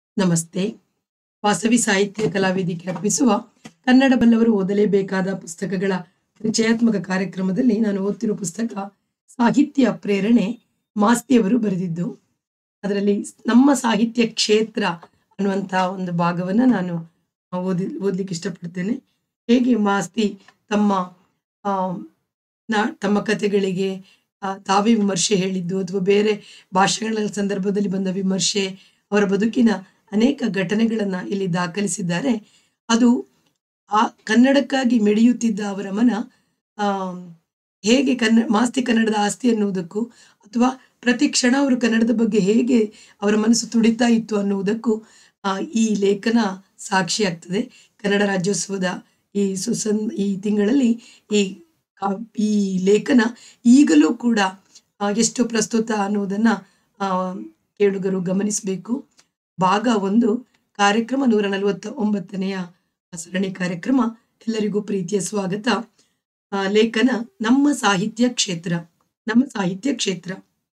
ನಮಸ್ತೆ ವಾಸವಿ ಸಾಹಿತ್ಯ ಕಲಾವೇದಿಕೆ ಅರ್ಪಿಸುವ ಕನ್ನಡ ಬಲ್ಲವರು ಓದಲೇಬೇಕಾದ ಪುಸ್ತಕಗಳ ಪರಿಚಯಾತ್ಮಕ ಕಾರ್ಯಕ್ರಮದಲ್ಲಿ ನಾನು ಓದ್ತಿರೋ ಪುಸ್ತಕ ಸಾಹಿತ್ಯ ಪ್ರೇರಣೆ ಮಾಸ್ತಿಯವರು ಬರೆದಿದ್ದು ಅದರಲ್ಲಿ ನಮ್ಮ ಸಾಹಿತ್ಯ ಕ್ಷೇತ್ರ ಅನ್ನುವಂಥ ಒಂದು ಭಾಗವನ್ನು ನಾನು ಓದಿ ಓದ್ಲಿಕ್ಕೆ ಇಷ್ಟಪಡ್ತೇನೆ ಹೇಗೆ ಮಾಸ್ತಿ ತಮ್ಮ ಆ, ನಾ ತಮ್ಮ ಕಥೆಗಳಿಗೆ ಆ, ತಾವೇ ವಿಮರ್ಶೆ ಹೇಳಿದ್ದು ಅಥವಾ ಬೇರೆ ಭಾಷೆಗಳ ಸಂದರ್ಭದಲ್ಲಿ ಬಂದ ವಿಮರ್ಶೆ ಅವರ ಬದುಕಿನ ಅನೇಕ ಘಟನೆಗಳನ್ನ ಇಲ್ಲಿ ದಾಖಲಿಸಿದ್ದಾರೆ ಅದು ಆ ಕನ್ನಡಕ್ಕಾಗಿ ಮಿಡಿಯುತ್ತಿದ್ದ ಅವರ ಮನ ಆ, ಹೇಗೆ ಕನ್ನಡ ಮಾಸ್ತಿ ಕನ್ನಡದ ಆಸ್ತಿ ಅನ್ನುವುದಕ್ಕೂ ಅಥವಾ ಪ್ರತಿ ಕ್ಷಣ ಅವರು ಕನ್ನಡದ ಬಗ್ಗೆ ಹೇಗೆ ಅವರ ಮನಸ್ಸು ತುಡಿತಾ ಇತ್ತು ಅನ್ನುವುದಕ್ಕೂ ಆ, ಈ ಲೇಖನ ಸಾಕ್ಷಿಯಾಗ್ತದೆ ಕನ್ನಡ ರಾಜ್ಯೋತ್ಸವದ ಈ ಸುಸನ್ ಈ ತಿಂಗಳಲ್ಲಿ ಈ ಕಾ- ಈ ಲೇಖನ ಈಗಲೂ ಕೂಡ ಆ, ಎಷ್ಟು ಪ್ರಸ್ತುತ ಅನ್ನುವುದನ್ನ ಆ, ಕೇಳುಗರು ಗಮನಿಸಬೇಕು ಭಾಗ ಒಂದು ಕಾರ್ಯಕ್ರಮ ನೂರ ನಲವತ್ತ ಒಂಬತ್ತನೆಯ ಸರಣಿ ಕಾರ್ಯಕ್ರಮ ಎಲ್ಲರಿಗೂ ಪ್ರೀತಿಯ ಸ್ವಾಗತ ಆ, ಲೇಖನ ನಮ್ಮ ಸಾಹಿತ್ಯ ಕ್ಷೇತ್ರ ನಮ್ಮ ಸಾಹಿತ್ಯ ಕ್ಷೇತ್ರ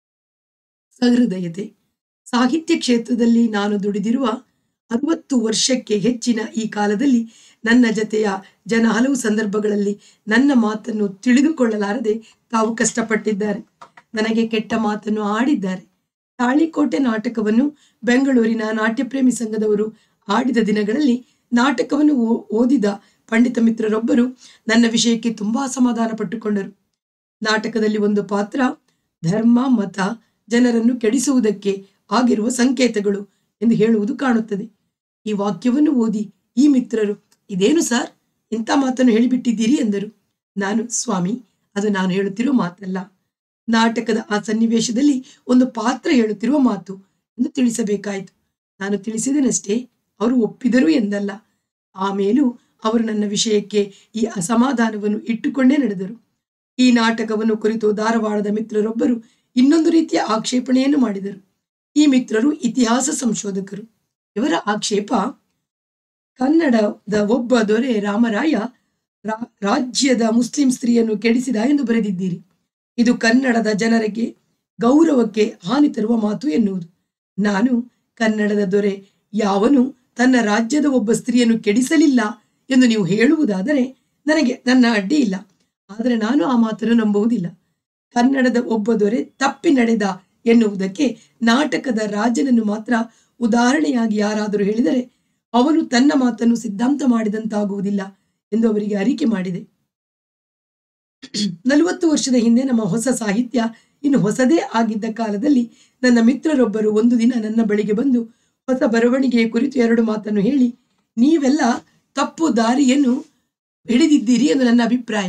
ಸಹೃದಯತೆ ಸಾಹಿತ್ಯ ಕ್ಷೇತ್ರದಲ್ಲಿ ನಾನು ದುಡಿದಿರುವ ಅರವತ್ತು ವರ್ಷಕ್ಕೆ ಹೆಚ್ಚಿನ ಈ ಕಾಲದಲ್ಲಿ ನನ್ನ ಜತೆಯ ಜನ ಹಲವು ಸಂದರ್ಭಗಳಲ್ಲಿ ನನ್ನ ಮಾತನ್ನು ತಿಳಿದುಕೊಳ್ಳಲಾರದೆ ತಾವು ಕಷ್ಟಪಟ್ಟಿದ್ದಾರೆ ನನಗೆ ಕೆಟ್ಟ ಮಾತನ್ನು ಆಡಿದ್ದಾರೆ ತಾಳಿಕೋಟೆ ನಾಟಕವನ್ನು ಬೆಂಗಳೂರಿನ ನಾಟ್ಯಪ್ರೇಮಿ ಸಂಘದವರು ಆಡಿದ ದಿನಗಳಲ್ಲಿ ನಾಟಕವನ್ನು ಓ- ಓದಿದ ಪಂಡಿತ ಮಿತ್ರರೊಬ್ಬರು ನನ್ನ ವಿಷಯಕ್ಕೆ ತುಂಬಾ ಅಸಮಾಧಾನ ಪಟ್ಟುಕೊಂಡರು ನಾಟಕದಲ್ಲಿ ಒಂದು ಪಾತ್ರ ಧರ್ಮ ಮತ ಜನರನ್ನು ಕೆಡಿಸುವುದಕ್ಕೆ ಆಗಿರುವ ಸಂಕೇತಗಳು ಎಂದು ಹೇಳುವುದು ಕಾಣುತ್ತದೆ ಈ ವಾಕ್ಯವನ್ನು ಓದಿ ಈ ಮಿತ್ರರು ಇದೇನು ಸರ್ ಇಂಥ ಮಾತನ್ನು ಹೇಳಿಬಿಟ್ಟಿದ್ದೀರಿ ಎಂದರು ನಾನು ಸ್ವಾಮಿ ಅದು ನಾನು ಹೇಳುತ್ತಿರುವ ಮಾತಲ್ಲ ನಾಟಕದ ಆ ಸನ್ನಿವೇಶದಲ್ಲಿ ಒಂದು ಪಾತ್ರ ಹೇಳುತ್ತಿರುವ ಮಾತು ಎಂದು ತಿಳಿಸಬೇಕಾಯಿತು ನಾನು ತಿಳಿಸಿದನಷ್ಟೇ ಅವರು ಒಪ್ಪಿದರು ಎಂದಲ್ಲ ಆಮೇಲೂ ಅವರು ನನ್ನ ವಿಷಯಕ್ಕೆ ಈ ಅಸಮಾಧಾನವನ್ನು ಇಟ್ಟುಕೊಂಡೇ ನಡೆದರು ಈ ನಾಟಕವನ್ನು ಕುರಿತು ಧಾರವಾಡದ ಮಿತ್ರರೊಬ್ಬರು ಇನ್ನೊಂದು ರೀತಿಯ ಆಕ್ಷೇಪಣೆಯನ್ನು ಮಾಡಿದರು ಈ ಮಿತ್ರರು ಇತಿಹಾಸ ಸಂಶೋಧಕರು ಇವರ ಆಕ್ಷೇಪ ಕನ್ನಡದ ಒಬ್ಬ ದೊರೆ ರಾಮರಾಯ ರಾ- ರಾಜ್ಯದ ಮುಸ್ಲಿಂ ಸ್ತ್ರೀಯನ್ನು ಕೆಡಿಸಿದ ಎಂದು ಬರೆದಿದ್ದೀರಿ ಇದು ಕನ್ನಡದ ಜನರಿಗೆ ಗೌರವಕ್ಕೆ ಹಾನಿ ತರುವ ಮಾತು ಎನ್ನುವುದು ನಾನು ಕನ್ನಡದ ದೊರೆ ಯಾವನು ತನ್ನ ರಾಜ್ಯದ ಒಬ್ಬ ಸ್ತ್ರೀಯನ್ನು ಕೆಡಿಸಲಿಲ್ಲ ಎಂದು ನೀವು ಹೇಳುವುದಾದರೆ ನನಗೆ ನನ್ನ ಅಡ್ಡಿ ಇಲ್ಲ ಆದರೆ ನಾನು ಆ ಮಾತನ್ನು ನಂಬುವುದಿಲ್ಲ ಕನ್ನಡದ ಒಬ್ಬ ದೊರೆ ತಪ್ಪಿ ನಡೆದ ಎನ್ನುವುದಕ್ಕೆ ನಾಟಕದ ರಾಜನನ್ನು ಮಾತ್ರ ಉದಾಹರಣೆಯಾಗಿ ಯಾರಾದರೂ ಹೇಳಿದರೆ ಅವನು ತನ್ನ ಮಾತನ್ನು ಸಿದ್ಧಾಂತ ಮಾಡಿದಂತಾಗುವುದಿಲ್ಲ ಎಂದು ಅವರಿಗೆ ಅರಿಕೆ ಮಾಡಿದೆ ನಲವತ್ತು ವರ್ಷದ ಹಿಂದೆ ನಮ್ಮ ಹೊಸ ಸಾಹಿತ್ಯ ಇನ್ನು ಹೊಸದೇ ಆಗಿದ್ದ ಕಾಲದಲ್ಲಿ ನನ್ನ ಮಿತ್ರರೊಬ್ಬರು ಒಂದು ದಿನ ನನ್ನ ಬಳಿಗೆ ಬಂದು ಹೊಸ ಬರವಣಿಗೆಯ ಕುರಿತು ಎರಡು ಮಾತನ್ನು ಹೇಳಿ ನೀವೆಲ್ಲ ತಪ್ಪು ದಾರಿಯನ್ನು ಹಿಡಿದಿದ್ದೀರಿ ಎಂದು ನನ್ನ ಅಭಿಪ್ರಾಯ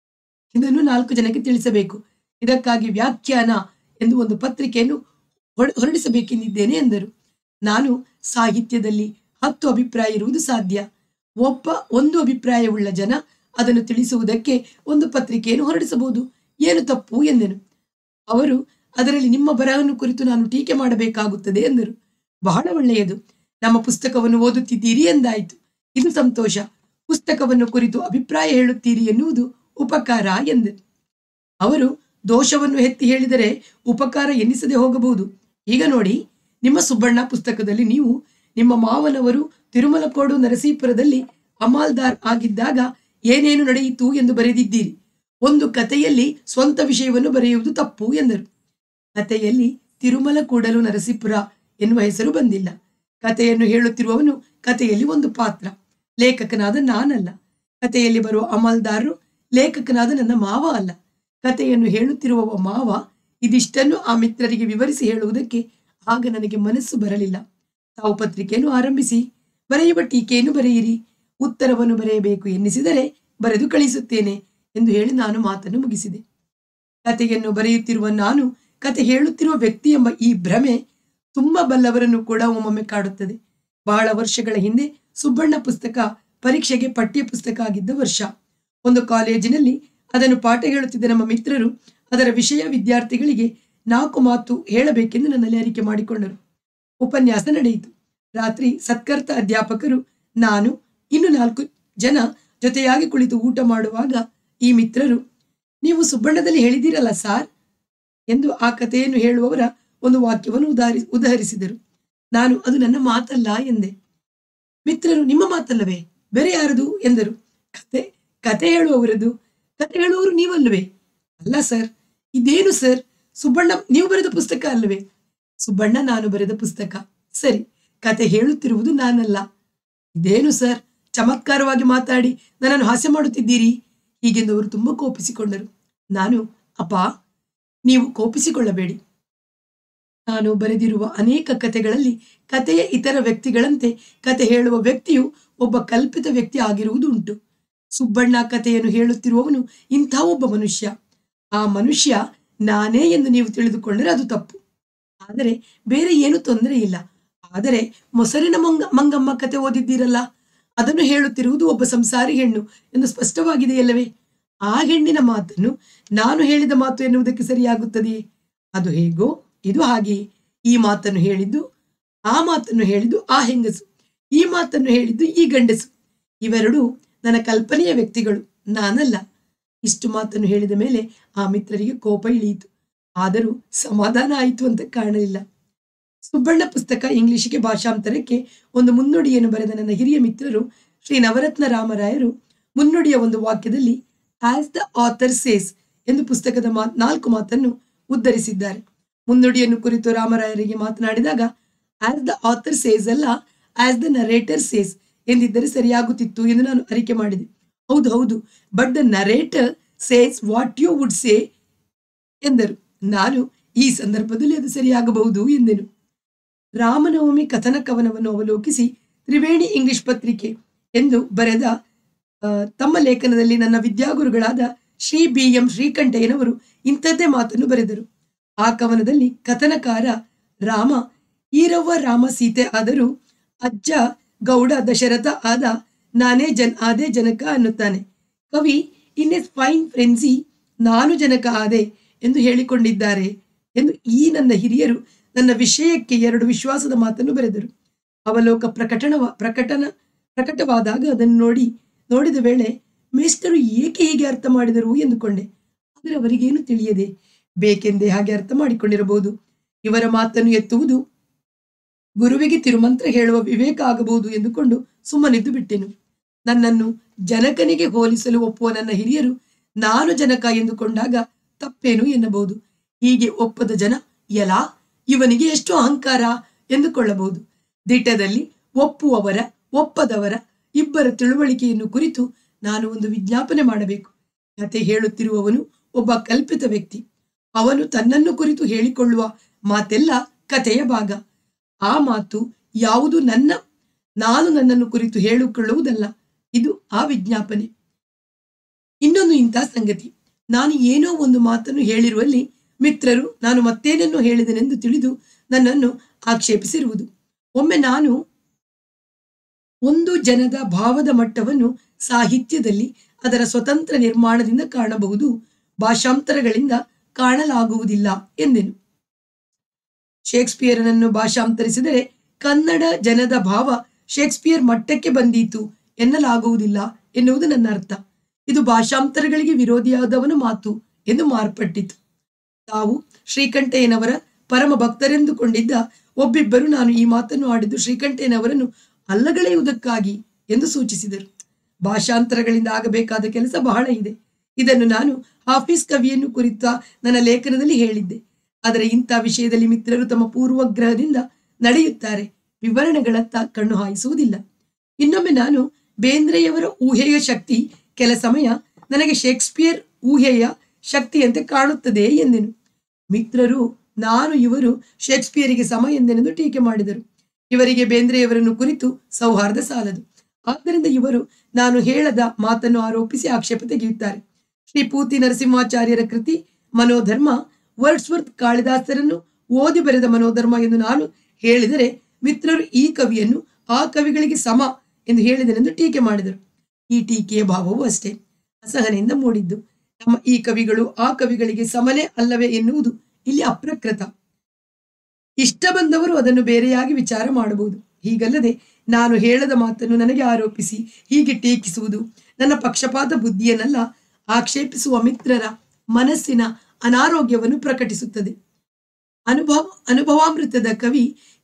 ಇದನ್ನು ನಾಲ್ಕು ಜನಕ್ಕೆ ತಿಳಿಸಬೇಕು ಇದಕ್ಕಾಗಿ ವ್ಯಾಖ್ಯಾನ ಎಂದು ಒಂದು ಪತ್ರಿಕೆಯನ್ನು ಹೊರ- ಹೊರಡಿಸಬೇಕೆಂದಿದ್ದೇನೆ ಎಂದರು ನಾನು ಸಾಹಿತ್ಯದಲ್ಲಿ ಹತ್ತು ಅಭಿಪ್ರಾಯ ಇರುವುದು ಸಾಧ್ಯ ಒಬ್ಬ ಒಂದು ಅಭಿಪ್ರಾಯವುಳ್ಳ ಜನ ಅದನ್ನು ತಿಳಿಸುವುದಕ್ಕೆ ಒಂದು ಪತ್ರಿಕೆಯನ್ನು ಹೊರಡಿಸಬಹುದು ಏನು ತಪ್ಪು ಎಂದೆನು ಅವರು ಅದರಲ್ಲಿ ನಿಮ್ಮ ಬರಹವನ್ನು ಕುರಿತು ನಾನು ಟೀಕೆ ಮಾಡಬೇಕಾಗುತ್ತದೆ ಎಂದರು ಬಹಳ ಒಳ್ಳೆಯದು ನಮ್ಮ ಪುಸ್ತಕವನ್ನು ಓದುತ್ತಿದ್ದೀರಿ ಎಂದಾಯಿತು ಇದು ಸಂತೋಷ ಪುಸ್ತಕವನ್ನು ಕುರಿತು ಅಭಿಪ್ರಾಯ ಹೇಳುತ್ತೀರಿ ಎನ್ನುವುದು ಉಪಕಾರ ಎಂದರು ಅವರು ದೋಷವನ್ನು ಎತ್ತಿ ಹೇಳಿದರೆ ಉಪಕಾರ ಎನ್ನಿಸದೆ ಹೋಗಬಹುದು ಈಗ ನೋಡಿ ನಿಮ್ಮ ಸುಬ್ಬಣ್ಣ ಪುಸ್ತಕದಲ್ಲಿ ನೀವು ನಿಮ್ಮ ಮಾವನವರು ತಿರುಮಲಕೋಡು ನರಸೀಪುರದಲ್ಲಿ ಅಮಾಲ್ದಾರ್ ಆಗಿದ್ದಾಗ ಏನೇನು ನಡೆಯಿತು ಎಂದು ಬರೆದಿದ್ದೀರಿ ಒಂದು ಕಥೆಯಲ್ಲಿ ಸ್ವಂತ ವಿಷಯವನ್ನು ಬರೆಯುವುದು ತಪ್ಪು ಎಂದರು ಕಥೆಯಲ್ಲಿ ತಿರುಮಲ ಕೂಡಲು ನರಸೀಪುರ ಎನ್ನುವ ಹೆಸರು ಬಂದಿಲ್ಲ ಕಥೆಯನ್ನು ಹೇಳುತ್ತಿರುವವನು ಕಥೆಯಲ್ಲಿ ಒಂದು ಪಾತ್ರ ಲೇಖಕನಾದ ನಾನಲ್ಲ ಕಥೆಯಲ್ಲಿ ಬರುವ ಅಮಲ್ದಾರರು ಲೇಖಕನಾದ ನನ್ನ ಮಾವ ಅಲ್ಲ ಕಥೆಯನ್ನು ಹೇಳುತ್ತಿರುವವ ಮಾವ ಇದಿಷ್ಟನ್ನು ಆ ಮಿತ್ರರಿಗೆ ವಿವರಿಸಿ ಹೇಳುವುದಕ್ಕೆ ಆಗ ನನಗೆ ಮನಸ್ಸು ಬರಲಿಲ್ಲ ತಾವು ಪತ್ರಿಕೆಯನ್ನು ಆರಂಭಿಸಿ ಬರೆಯುವ ಟೀಕೆಯನ್ನು ಬರೆಯಿರಿ ಉತ್ತರವನ್ನು ಬರೆಯಬೇಕು ಎನ್ನಿಸಿದರೆ ಬರೆದು ಕಳಿಸುತ್ತೇನೆ ಎಂದು ಹೇಳಿ ನಾನು ಮಾತನ್ನು ಮುಗಿಸಿದೆ ಕಥೆಯನ್ನು ಬರೆಯುತ್ತಿರುವ ನಾನು ಕತೆ ಹೇಳುತ್ತಿರುವ ವ್ಯಕ್ತಿ ಎಂಬ ಈ ಭ್ರಮೆ ತುಂಬಾ ಬಲ್ಲವರನ್ನು ಕೂಡ ಒಮ್ಮೊಮ್ಮೆ ಕಾಡುತ್ತದೆ ಬಹಳ ವರ್ಷಗಳ ಹಿಂದೆ ಸುಬ್ಬಣ್ಣ ಪುಸ್ತಕ ಪರೀಕ್ಷೆಗೆ ಪಠ್ಯ ಪುಸ್ತಕ ಆಗಿದ್ದ ವರ್ಷ ಒಂದು ಕಾಲೇಜಿನಲ್ಲಿ ಅದನ್ನು ಪಾಠ ಹೇಳುತ್ತಿದ್ದ ನಮ್ಮ ಮಿತ್ರರು ಅದರ ವಿಷಯ ವಿದ್ಯಾರ್ಥಿಗಳಿಗೆ ನಾಲ್ಕು ಮಾತು ಹೇಳಬೇಕೆಂದು ನನ್ನಲ್ಲಿ ಅರಿಕೆ ಮಾಡಿಕೊಂಡರು ಉಪನ್ಯಾಸ ನಡೆಯಿತು ರಾತ್ರಿ ಸತ್ಕರ್ತ ಅಧ್ಯಾಪಕರು ನಾನು ಇನ್ನು ನಾಲ್ಕು ಜನ ಜೊತೆಯಾಗಿ ಕುಳಿತು ಊಟ ಮಾಡುವಾಗ ಈ ಮಿತ್ರರು ನೀವು ಸುಬ್ಬಣ್ಣದಲ್ಲಿ ಹೇಳಿದಿರಲ್ಲ ಸಾರ್ ಎಂದು ಆ ಕಥೆಯನ್ನು ಹೇಳುವವರ ಒಂದು ವಾಕ್ಯವನ್ನು ಉದಾಹರಿ ಉದಾಹರಿಸಿದರು ನಾನು ಅದು ನನ್ನ ಮಾತಲ್ಲ ಎಂದೆ ಮಿತ್ರರು ನಿಮ್ಮ ಮಾತಲ್ಲವೇ ಬೇರೆ ಯಾರದು ಎಂದರು ಕತೆ ಕತೆ ಹೇಳುವವರದು ಕತೆ ಹೇಳುವವರು ನೀವಲ್ಲವೇ ಅಲ್ಲ ಸರ್ ಇದೇನು ಸರ್ ಸುಬ್ಬಣ್ಣ ನೀವು ಬರೆದ ಪುಸ್ತಕ ಅಲ್ಲವೇ ಸುಬ್ಬಣ್ಣ ನಾನು ಬರೆದ ಪುಸ್ತಕ ಸರಿ ಕತೆ ಹೇಳುತ್ತಿರುವುದು ನಾನಲ್ಲ ಇದೇನು ಸರ್ ಚಮತ್ಕಾರವಾಗಿ ಮಾತಾಡಿ ನನ್ನನ್ನು ಹಾಸ್ಯ ಮಾಡುತ್ತಿದ್ದೀರಿ ಹೀಗೆಂದು ಅವರು ತುಂಬ ಕೋಪಿಸಿಕೊಂಡರು ನಾನು ಅಪ್ಪ ನೀವು ಕೋಪಿಸಿಕೊಳ್ಳಬೇಡಿ ನಾನು ಬರೆದಿರುವ ಅನೇಕ ಕಥೆಗಳಲ್ಲಿ ಕಥೆಯ ಇತರ ವ್ಯಕ್ತಿಗಳಂತೆ ಕತೆ ಹೇಳುವ ವ್ಯಕ್ತಿಯು ಒಬ್ಬ ಕಲ್ಪಿತ ವ್ಯಕ್ತಿ ಆಗಿರುವುದು ಉಂಟು ಸುಬ್ಬಣ್ಣ ಕಥೆಯನ್ನು ಹೇಳುತ್ತಿರುವವನು ಇಂಥ ಒಬ್ಬ ಮನುಷ್ಯ ಆ ಮನುಷ್ಯ ನಾನೇ ಎಂದು ನೀವು ತಿಳಿದುಕೊಂಡರೆ ಅದು ತಪ್ಪು ಆದರೆ ಬೇರೆ ಏನು ತೊಂದರೆ ಇಲ್ಲ ಆದರೆ ಮೊಸರಿನ ಮಂಗ ಮಂಗಮ್ಮ ಕತೆ ಓದಿದ್ದೀರಲ್ಲ ಅದನ್ನು ಹೇಳುತ್ತಿರುವುದು ಒಬ್ಬ ಸಂಸಾರಿ ಹೆಣ್ಣು ಎಂದು ಸ್ಪಷ್ಟವಾಗಿದೆಯಲ್ಲವೇ ಆ ಹೆಣ್ಣಿನ ಮಾತನ್ನು ನಾನು ಹೇಳಿದ ಮಾತು ಎನ್ನುವುದಕ್ಕೆ ಸರಿಯಾಗುತ್ತದೆಯೇ ಅದು ಹೇಗೋ ಇದು ಹಾಗೆಯೇ ಈ ಮಾತನ್ನು ಹೇಳಿದ್ದು ಆ ಮಾತನ್ನು ಹೇಳಿದ್ದು ಆ ಹೆಂಗಸು ಈ ಮಾತನ್ನು ಹೇಳಿದ್ದು ಈ ಗಂಡಸು ಇವೆರಡು ನನ್ನ ಕಲ್ಪನೆಯ ವ್ಯಕ್ತಿಗಳು ನಾನಲ್ಲ ಇಷ್ಟು ಮಾತನ್ನು ಹೇಳಿದ ಮೇಲೆ ಆ ಮಿತ್ರರಿಗೆ ಕೋಪ ಇಳಿಯಿತು ಆದರೂ ಸಮಾಧಾನ ಆಯಿತು ಅಂತ ಕಾಣಲಿಲ್ಲ ಸುಬ್ಬಣ್ಣ ಪುಸ್ತಕ ಇಂಗ್ಲಿಷಿಗೆ ಭಾಷಾಂತರಕ್ಕೆ ಒಂದು ಮುನ್ನುಡಿಯನ್ನು ಬರೆದ ನನ್ನ ಹಿರಿಯ ಮಿತ್ರರು ಶ್ರೀ ನವರತ್ನ ರಾಮರಾಯರು ಮುನ್ನುಡಿಯ ಒಂದು ವಾಕ್ಯದಲ್ಲಿ ಆಸ್ ದ ಆಥರ್ ಸೇಸ್ ಎಂದು ಪುಸ್ತಕದ ಮಾ ನಾಲ್ಕು ಮಾತನ್ನು ಉದ್ಧರಿಸಿದ್ದಾರೆ ಮುನ್ನುಡಿಯನ್ನು ಕುರಿತು ರಾಮರಾಯರಿಗೆ ಮಾತನಾಡಿದಾಗ ಆಸ್ ದ ಆಥರ್ ಸೇಸ್ ಅಲ್ಲ ಆಸ್ ದ ನರೇಟರ್ ಸೇಸ್ ಎಂದಿದ್ದರೆ ಸರಿಯಾಗುತ್ತಿತ್ತು ಎಂದು ನಾನು ಅರಿಕೆ ಮಾಡಿದೆ ಹೌದು ಹೌದು but the narrator says what you would say ಎಂದರು ನಾನು ಈ ಸಂದರ್ಭದಲ್ಲಿ ಅದು ಸರಿಯಾಗಬಹುದು ಎಂದೆನು ರಾಮನವಮಿ ಕಥನ ಕವನವನ್ನು ಅವಲೋಕಿಸಿ ತ್ರಿವೇಣಿ ಇಂಗ್ಲಿಷ್ ಪತ್ರಿಕೆ ಎಂದು ಬರೆದ ಆ, ತಮ್ಮ ಲೇಖನದಲ್ಲಿ ನನ್ನ ವಿದ್ಯಾಗುರುಗಳಾದ ಶ್ರೀ ಬಿ ಎಂ ಶ್ರೀಕಂಠಯ್ಯನವರು ಇಂಥದ್ದೇ ಮಾತನ್ನು ಬರೆದರು ಆ ಕವನದಲ್ಲಿ ಕಥನಕಾರ ರಾಮ ಈರವ್ವ ರಾಮ ಸೀತೆ ಆದರೂ ಅಜ್ಜ ಗೌಡ ದಶರಥ ಆದ ನಾನೇ ಜನ್ ಆದೆ ಜನಕ ಅನ್ನುತ್ತಾನೆ ಕವಿ ಇನ್ ಎಸ್ ಫೈನ್ ಫ್ರೆನ್ಸಿ ನಾನು ಜನಕ ಆದೆ ಎಂದು ಹೇಳಿಕೊಂಡಿದ್ದಾರೆ ಎಂದು ಈ ನನ್ನ ಹಿರಿಯರು ನನ್ನ ವಿಷಯಕ್ಕೆ ಎರಡು ವಿಶ್ವಾಸದ ಮಾತನ್ನು ಬರೆದರು ಅವಲೋಕ ಪ್ರಕಟಣವ ಪ್ರಕಟನ ಪ್ರಕಟವಾದಾಗ ಅದನ್ನು ನೋಡಿ ನೋಡಿದ ವೇಳೆ ಮೇಷ್ಟರು ಏಕೆ ಹೀಗೆ ಅರ್ಥ ಮಾಡಿದರು ಎಂದುಕೊಂಡೆ ಆದರೆ ಅವರಿಗೇನು ತಿಳಿಯದೆ ಬೇಕೆಂದೇ ಹಾಗೆ ಅರ್ಥ ಮಾಡಿಕೊಂಡಿರಬಹುದು ಇವರ ಮಾತನ್ನು ಎತ್ತುವುದು ಗುರುವಿಗೆ ತಿರುಮಂತ್ರ ಹೇಳುವ ವಿವೇಕ ಆಗಬಹುದು ಎಂದುಕೊಂಡು ಸುಮ್ಮನಿದ್ದು ಬಿಟ್ಟೆನು ನನ್ನನ್ನು ಜನಕನಿಗೆ ಹೋಲಿಸಲು ಒಪ್ಪುವ ನನ್ನ ಹಿರಿಯರು ನಾನು ಜನಕ ಎಂದುಕೊಂಡಾಗ ತಪ್ಪೇನು ಎನ್ನಬಹುದು ಹೀಗೆ ಒಪ್ಪದ ಜನ ಎಲಾ ಇವನಿಗೆ ಎಷ್ಟು ಅಹಂಕಾರ ಎಂದುಕೊಳ್ಳಬಹುದು ದಿಟ್ಟದಲ್ಲಿ ಒಪ್ಪುವವರ ಒಪ್ಪದವರ ಇಬ್ಬರ ತಿಳುವಳಿಕೆಯನ್ನು ಕುರಿತು ನಾನು ಒಂದು ವಿಜ್ಞಾಪನೆ ಮಾಡಬೇಕು ಕತೆ ಹೇಳುತ್ತಿರುವವನು ಒಬ್ಬ ಕಲ್ಪಿತ ವ್ಯಕ್ತಿ ಅವನು ತನ್ನನ್ನು ಕುರಿತು ಹೇಳಿಕೊಳ್ಳುವ ಮಾತೆಲ್ಲ ಕಥೆಯ ಭಾಗ ಆ ಮಾತು ಯಾವುದು ನನ್ನ ನಾನು ನನ್ನನ್ನು ಕುರಿತು ಹೇಳಿಕೊಳ್ಳುವುದಲ್ಲ ಇದು ಆ ವಿಜ್ಞಾಪನೆ ಇನ್ನೊಂದು ಇಂಥ ಸಂಗತಿ ನಾನು ಏನೋ ಒಂದು ಮಾತನ್ನು ಹೇಳಿರುವಲ್ಲಿ ಮಿತ್ರರು ನಾನು ಮತ್ತೇನನ್ನು ಹೇಳಿದೆನೆಂದು ತಿಳಿದು ನನ್ನನ್ನು ಆಕ್ಷೇಪಿಸಿರುವುದು ಒಮ್ಮೆ ನಾನು ಒಂದು ಜನದ ಭಾವದ ಮಟ್ಟವನ್ನು ಸಾಹಿತ್ಯದಲ್ಲಿ ಅದರ ಸ್ವತಂತ್ರ ನಿರ್ಮಾಣದಿಂದ ಕಾಣಬಹುದು ಭಾಷಾಂತರಗಳಿಂದ ಕಾಣಲಾಗುವುದಿಲ್ಲ ಎಂದೆನು ಶೇಕ್ಸ್ಪಿಯರನನ್ನು ಭಾಷಾಂತರಿಸಿದರೆ ಕನ್ನಡ ಜನದ ಭಾವ ಶೇಕ್ಸ್ಪಿಯರ್ ಮಟ್ಟಕ್ಕೆ ಬಂದೀತು ಎನ್ನಲಾಗುವುದಿಲ್ಲ ಎನ್ನುವುದು ನನ್ನ ಅರ್ಥ ಇದು ಭಾಷಾಂತರಗಳಿಗೆ ವಿರೋಧಿಯಾದವನ ಮಾತು ಎಂದು ಮಾರ್ಪಟ್ಟಿತು ತಾವು ಶ್ರೀಕಂಠಯ್ಯನವರ ಪರಮ ಭಕ್ತರೆಂದುಕೊಂಡಿದ್ದ ಒಬ್ಬಿಬ್ಬರು ನಾನು ಈ ಮಾತನ್ನು ಆಡಿದ್ದು ಶ್ರೀಕಂಠಯ್ಯನವರನ್ನು ಅಲ್ಲಗಳೆಯುವುದಕ್ಕಾಗಿ ಎಂದು ಸೂಚಿಸಿದರು ಭಾಷಾಂತರಗಳಿಂದ ಆಗಬೇಕಾದ ಕೆಲಸ ಬಹಳ ಇದೆ ಇದನ್ನು ನಾನು ಹಾಫೀಸ್ ಕವಿಯನ್ನು ಕುರಿತ ನನ್ನ ಲೇಖನದಲ್ಲಿ ಹೇಳಿದ್ದೆ ಆದರೆ ಇಂಥ ವಿಷಯದಲ್ಲಿ ಮಿತ್ರರು ತಮ್ಮ ಪೂರ್ವಗ್ರಹದಿಂದ ನಡೆಯುತ್ತಾರೆ ವಿವರಣೆಗಳತ್ತ ಕಣ್ಣು ಹಾಯಿಸುವುದಿಲ್ಲ ಇನ್ನೊಮ್ಮೆ ನಾನು ಬೇಂದ್ರೆಯವರ ಊಹೆಯ ಶಕ್ತಿ ಕೆಲ ಸಮಯ ನನಗೆ ಶೇಕ್ಸ್ಪಿಯರ್ ಊಹೆಯ ಶಕ್ತಿಯಂತೆ ಕಾಣುತ್ತದೆ ಎಂದೆನು ಮಿತ್ರರು ನಾನು ಇವರು ಶೇಕ್ಸ್ಪಿಯರಿಗೆ ಸಮ ಎಂದೆನೆಂದು ಟೀಕೆ ಮಾಡಿದರು ಇವರಿಗೆ ಬೇಂದ್ರೆಯವರನ್ನು ಕುರಿತು ಸೌಹಾರ್ದ ಸಾಲದು ಆದ್ದರಿಂದ ಇವರು ನಾನು ಹೇಳದ ಮಾತನ್ನು ಆರೋಪಿಸಿ ಆಕ್ಷೇಪ ತೆಗೆಯುತ್ತಾರೆ ಶ್ರೀ ಪೂತಿ ನರಸಿಂಹಾಚಾರ್ಯರ ಕೃತಿ ಮನೋಧರ್ಮ ವರ್ಡ್ಸ್ವರ್ತ್ ಕಾಳಿದಾಸರನ್ನು ಓದಿ ಬರೆದ ಮನೋಧರ್ಮ ಎಂದು ನಾನು ಹೇಳಿದರೆ ಮಿತ್ರರು ಈ ಕವಿಯನ್ನು ಆ ಕವಿಗಳಿಗೆ ಸಮ ಎಂದು ಹೇಳಿದನೆಂದು ಟೀಕೆ ಮಾಡಿದರು ಈ ಟೀಕೆಯ ಭಾವವೂ ಅಷ್ಟೇ ಅಸಹನೆಯಿಂದ ಮೂಡಿದ್ದು ನಮ್ಮ ಈ ಕವಿಗಳು ಆ ಕವಿಗಳಿಗೆ ಸಮನೇ ಅಲ್ಲವೇ ಎನ್ನುವುದು ಇಲ್ಲಿ ಅಪ್ರಕೃತ ಇಷ್ಟ ಬಂದವರು ಅದನ್ನು ಬೇರೆಯಾಗಿ ವಿಚಾರ ಮಾಡಬಹುದು ಹೀಗಲ್ಲದೆ ನಾನು ಹೇಳದ ಮಾತನ್ನು ನನಗೆ ಆರೋಪಿಸಿ ಹೀಗೆ ಟೀಕಿಸುವುದು ನನ್ನ ಪಕ್ಷಪಾತ ಬುದ್ಧಿಯನ್ನೆಲ್ಲ ಆಕ್ಷೇಪಿಸುವ ಮಿತ್ರರ ಮನಸ್ಸಿನ ಅನಾರೋಗ್ಯವನ್ನು ಪ್ರಕಟಿಸುತ್ತದೆ ಅನುಭವ ಅನುಭವಾಮೃತದ ಕವಿ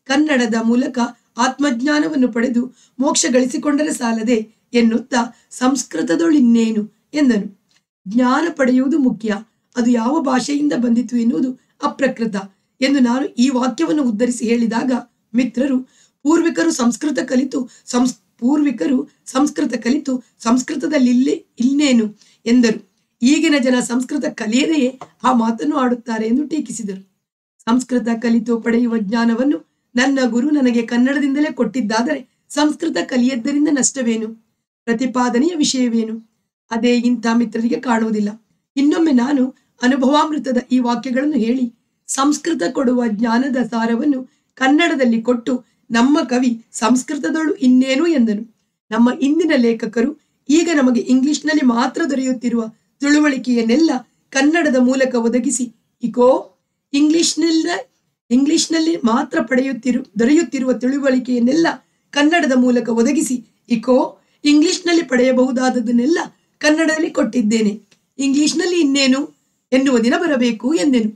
ಕನ್ನಡದ ಮೂಲಕ ಆತ್ಮಜ್ಞಾನವನ್ನು ಪಡೆದು ಮೋಕ್ಷ ಗಳಿಸಿಕೊಂಡರೆ ಸಾಲದೆ ಎನ್ನುತ್ತಾ ಸಂಸ್ಕೃತದೊಳಿನ್ನೇನು ಎಂದನು ಜ್ಞಾನ ಪಡೆಯುವುದು ಮುಖ್ಯ ಅದು ಯಾವ ಭಾಷೆಯಿಂದ ಬಂದಿತು ಎನ್ನುವುದು ಅಪ್ರಕೃತ ಎಂದು ನಾನು ಈ ವಾಕ್ಯವನ್ನು ಉದ್ಧರಿಸಿ ಹೇಳಿದಾಗ ಮಿತ್ರರು ಪೂರ್ವಿಕರು ಸಂಸ್ಕೃತ ಕಲಿತು ಸಂಸ್ ಪೂರ್ವಿಕರು ಸಂಸ್ಕೃತ ಕಲಿತು ಸಂಸ್ಕೃತದಲ್ಲಿ ಇಲ್ಲಿ ಇನ್ನೇನು ಎಂದರು ಈಗಿನ ಜನ ಸಂಸ್ಕೃತ ಕಲಿಯದೆಯೇ ಆ ಮಾತನ್ನು ಆಡುತ್ತಾರೆ ಎಂದು ಟೀಕಿಸಿದರು ಸಂಸ್ಕೃತ ಕಲಿತು ಪಡೆಯುವ ಜ್ಞಾನವನ್ನು ನನ್ನ ಗುರು ನನಗೆ ಕನ್ನಡದಿಂದಲೇ ಕೊಟ್ಟಿದ್ದಾದರೆ ಸಂಸ್ಕೃತ ಕಲಿಯದ್ದರಿಂದ ನಷ್ಟವೇನು ಪ್ರತಿಪಾದನೆಯ ವಿಷಯವೇನು ಅದೇ ಇಂಥ ಮಿತ್ರರಿಗೆ ಕಾಣುವುದಿಲ್ಲ ಇನ್ನೊಮ್ಮೆ ನಾನು ಅನುಭವಾಮೃತದ ಈ ವಾಕ್ಯಗಳನ್ನು ಹೇಳಿ ಸಂಸ್ಕೃತ ಕೊಡುವ ಜ್ಞಾನದ ಸಾರವನ್ನು ಕನ್ನಡದಲ್ಲಿ ಕೊಟ್ಟು ನಮ್ಮ ಕವಿ ಸಂಸ್ಕೃತದಳು ಇನ್ನೇನು ಎಂದನು ನಮ್ಮ ಇಂದಿನ ಲೇಖಕರು ಈಗ ನಮಗೆ ಇಂಗ್ಲಿಷ್ನಲ್ಲಿ ಮಾತ್ರ ದೊರೆಯುತ್ತಿರುವ ತಿಳುವಳಿಕೆಯನ್ನೆಲ್ಲ ಕನ್ನಡದ ಮೂಲಕ ಒದಗಿಸಿ ಇಕೋ ಇಂಗ್ಲಿಷ್ನಿಂದ ಇಂಗ್ಲಿಷ್ನಲ್ಲಿ ಮಾತ್ರ ಪಡೆಯುತ್ತಿರು ದೊರೆಯುತ್ತಿರುವ ತಿಳುವಳಿಕೆಯನ್ನೆಲ್ಲ ಕನ್ನಡದ ಮೂಲಕ ಒದಗಿಸಿ ಇಕೋ ಇಂಗ್ಲಿಷ್ನಲ್ಲಿ ಪಡೆಯಬಹುದಾದದನ್ನೆಲ್ಲ ಕನ್ನಡದಲ್ಲಿ ಕೊಟ್ಟಿದ್ದೇನೆ ಇಂಗ್ಲಿಷ್ನಲ್ಲಿ ಇನ್ನೇನು ಎನ್ನುವ ದಿನ ಬರಬೇಕು ಎಂದೆನು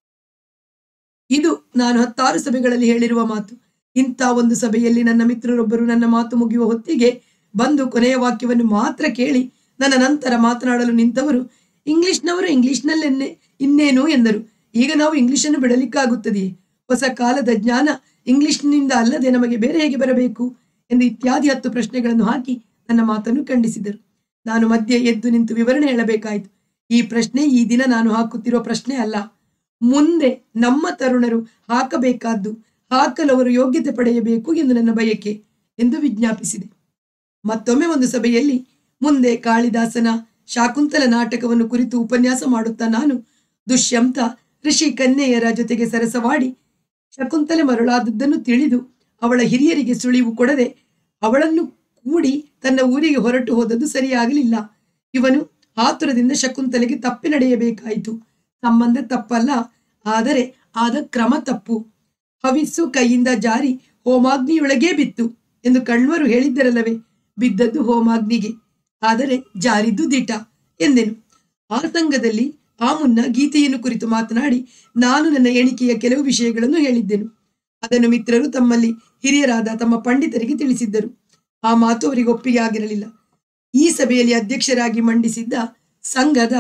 ಇದು ನಾನು ಹತ್ತಾರು ಸಭೆಗಳಲ್ಲಿ ಹೇಳಿರುವ ಮಾತು ಇಂಥ ಒಂದು ಸಭೆಯಲ್ಲಿ ನನ್ನ ಮಿತ್ರರೊಬ್ಬರು ನನ್ನ ಮಾತು ಮುಗಿಯುವ ಹೊತ್ತಿಗೆ ಬಂದು ಕೊನೆಯ ವಾಕ್ಯವನ್ನು ಮಾತ್ರ ಕೇಳಿ ನನ್ನ ನಂತರ ಮಾತನಾಡಲು ನಿಂತವರು ಇಂಗ್ಲಿಷ್ನವರು ಇಂಗ್ಲಿಷ್ನಲ್ಲೆನ್ನೆ ಇನ್ನೇನು ಎಂದರು ಈಗ ನಾವು ಇಂಗ್ಲಿಷನ್ನು ಬಿಡಲಿಕ್ಕಾಗುತ್ತದೆಯೇ ಹೊಸ ಕಾಲದ ಜ್ಞಾನ ಇಂಗ್ಲಿಷ್ನಿಂದ ಅಲ್ಲದೆ ನಮಗೆ ಬೇರೆ ಹೇಗೆ ಬರಬೇಕು ಎಂದು ಇತ್ಯಾದಿ ಹತ್ತು ಪ್ರಶ್ನೆಗಳನ್ನು ಹಾಕಿ ನನ್ನ ಮಾತನ್ನು ಖಂಡಿಸಿದರು ನಾನು ಮಧ್ಯೆ ಎದ್ದು ನಿಂತು ವಿವರಣೆ ಹೇಳಬೇಕಾಯಿತು ಈ ಪ್ರಶ್ನೆ ಈ ದಿನ ನಾನು ಹಾಕುತ್ತಿರುವ ಪ್ರಶ್ನೆ ಅಲ್ಲ ಮುಂದೆ ನಮ್ಮ ತರುಣರು ಹಾಕಬೇಕಾದ್ದು ಹಾಕಲು ಅವರು ಯೋಗ್ಯತೆ ಪಡೆಯಬೇಕು ಎಂದು ನನ್ನ ಬಯಕೆ ಎಂದು ವಿಜ್ಞಾಪಿಸಿದೆ ಮತ್ತೊಮ್ಮೆ ಒಂದು ಸಭೆಯಲ್ಲಿ ಮುಂದೆ ಕಾಳಿದಾಸನ ಶಾಕುಂತಲ ನಾಟಕವನ್ನು ಕುರಿತು ಉಪನ್ಯಾಸ ಮಾಡುತ್ತಾ ನಾನು ದುಷ್ಯಂತ ಋಷಿ ಕನ್ಯೆಯರ ಜೊತೆಗೆ ಸರಸವಾಡಿ ಶಕುಂತಲೆ ಮರಳಾದದ್ದನ್ನು ತಿಳಿದು ಅವಳ ಹಿರಿಯರಿಗೆ ಸುಳಿವು ಕೊಡದೆ ಅವಳನ್ನು ಕೂಡಿ ತನ್ನ ಊರಿಗೆ ಹೊರಟು ಹೋದದ್ದು ಸರಿಯಾಗಲಿಲ್ಲ ಇವನು ಆತುರದಿಂದ ಶಕುಂತಲೆಗೆ ತಪ್ಪಿ ನಡೆಯಬೇಕಾಯಿತು ಸಂಬಂಧ ತಪ್ಪಲ್ಲ ಆದರೆ ಆದ ಕ್ರಮ ತಪ್ಪು ಹವಿಸ್ಸು ಕೈಯಿಂದ ಜಾರಿ ಹೋಮಾಗ್ನಿಯೊಳಗೇ ಬಿತ್ತು ಎಂದು ಕಣ್ವರು ಹೇಳಿದ್ದರಲ್ಲವೇ ಬಿದ್ದದ್ದು ಹೋಮಾಗ್ನಿಗೆ ಆದರೆ ಜಾರಿದ್ದು ದಿಟ ಎಂದೆನು ಆ ಸಂಘದಲ್ಲಿ ಆ ಮುನ್ನ ಗೀತೆಯನ್ನು ಕುರಿತು ಮಾತನಾಡಿ ನಾನು ನನ್ನ ಎಣಿಕೆಯ ಕೆಲವು ವಿಷಯಗಳನ್ನು ಹೇಳಿದ್ದೆನು ಅದನ್ನು ಮಿತ್ರರು ತಮ್ಮಲ್ಲಿ ಹಿರಿಯರಾದ ತಮ್ಮ ಪಂಡಿತರಿಗೆ ತಿಳಿಸಿದ್ದರು ಆ ಮಾತು ಅವರಿಗೆ ಒಪ್ಪಿಗೆ ಆಗಿರಲಿಲ್ಲ ಈ ಸಭೆಯಲ್ಲಿ ಅಧ್ಯಕ್ಷರಾಗಿ ಮಂಡಿಸಿದ್ದ ಸಂಘದ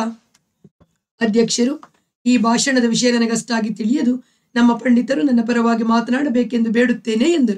ಅಧ್ಯಕ್ಷರು ಈ ಭಾಷಣದ ವಿಷಯ ನನಗಷ್ಟಾಗಿ ತಿಳಿಯದು ನಮ್ಮ ಪಂಡಿತರು ನನ್ನ ಪರವಾಗಿ ಮಾತನಾಡಬೇಕೆಂದು ಬೇಡುತ್ತೇನೆ ಎಂದರು